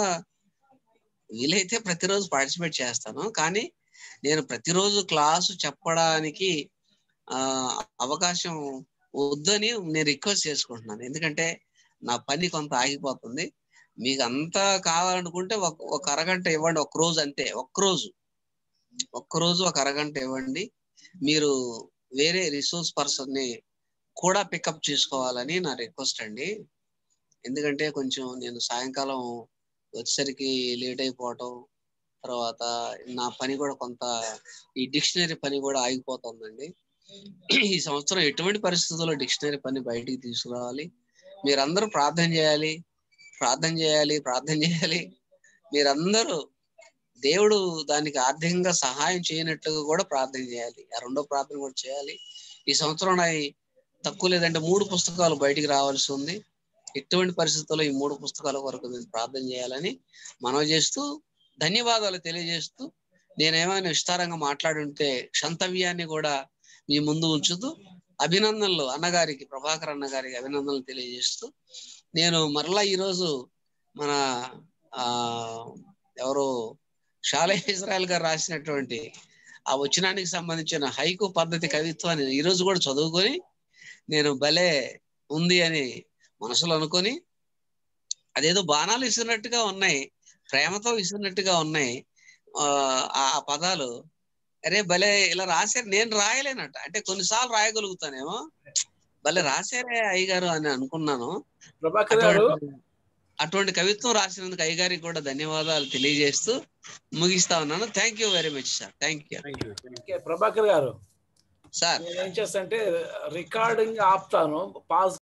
వీలైతే ప్రతిరోజు పార్టిసిపేట్ చేస్తాను కానీ నేను ప్రతిరోజు క్లాసు చెప్పడానికి ఆ అవకాశం వద్దని నేను రిక్వెస్ట్ చేసుకుంటున్నాను ఎందుకంటే నా పని కొంత ఆగిపోతుంది మీకు అంతా కావాలనుకుంటే ఒక ఒక అరగంట ఇవ్వండి ఒక రోజు అంతే ఒక్క రోజు ఒక్క రోజు ఒక అరగంట ఇవ్వండి మీరు వేరే రిసోర్స్ పర్సన్ ని కూడా పికప్ చేసుకోవాలని నా రిక్వెస్ట్ అండి ఎందుకంటే కొంచెం నేను సాయంకాలం వచ్చేసరికి లేట్ అయిపోవటం తర్వాత నా పని కూడా కొంత ఈ డిక్షనరీ పని కూడా ఆగిపోతుందండి ఈ సంవత్సరం ఎటువంటి పరిస్థితుల్లో డిక్షనరీ పని బయటికి తీసుకురావాలి మీరందరూ ప్రార్థన చేయాలి ప్రార్థన చేయాలి ప్రార్థన చేయాలి మీరందరూ దేవుడు దానికి ఆర్థికంగా సహాయం చేయనట్టుగా కూడా ప్రార్థన చేయాలి ఆ రెండో ప్రార్థన కూడా చేయాలి ఈ సంవత్సరం నా తక్కువ లేదంటే మూడు పుస్తకాలు బయటికి రావాల్సి ఉంది ఎటువంటి పరిస్థితుల్లో ఈ మూడు పుస్తకాల వరకు నేను ప్రార్థన చేయాలని మనవి చేస్తూ ధన్యవాదాలు తెలియజేస్తూ నేనేమైనా విస్తారంగా మాట్లాడి ఉంటే క్షంతవ్యాన్ని కూడా మీ ముందు ఉంచుతూ అభినందనలు అన్నగారికి ప్రభాకర్ అన్నగారికి అభినందనలు తెలియజేస్తూ నేను మరలా ఈరోజు మన ఆ ఎవరు షాలే ఇజ్రాయల్ గారు రాసినటువంటి ఆ వచనానికి సంబంధించిన హైకు పద్ధతి కవిత్వాన్ని ఈ రోజు కూడా చదువుకొని నేను భలే ఉంది అని మనసులో అనుకొని అదేదో బాణాలు ఇస్తున్నట్టుగా ఉన్నాయి ప్రేమతో ఇస్తున్నట్టుగా ఉన్నాయి ఆ ఆ పదాలు అరే భలే ఇలా రాశారు నేను రాయలేనట అంటే కొన్నిసార్లు రాయగలుగుతానేమో భలే రాశారే అయ్యగారు అని అనుకున్నాను ప్రభాకర్ గారు అటువంటి అటువంటి కవిత్వం రాసినందుకు అయ్యగారికి కూడా ధన్యవాదాలు తెలియజేస్తూ ముగిస్తా ఉన్నాను thank you very much sir thank you okay, Prabhakar గారు సార్ నేను ఏం చేస్తా అంటే రికార్డింగ్ ఆపుతాను పాజ్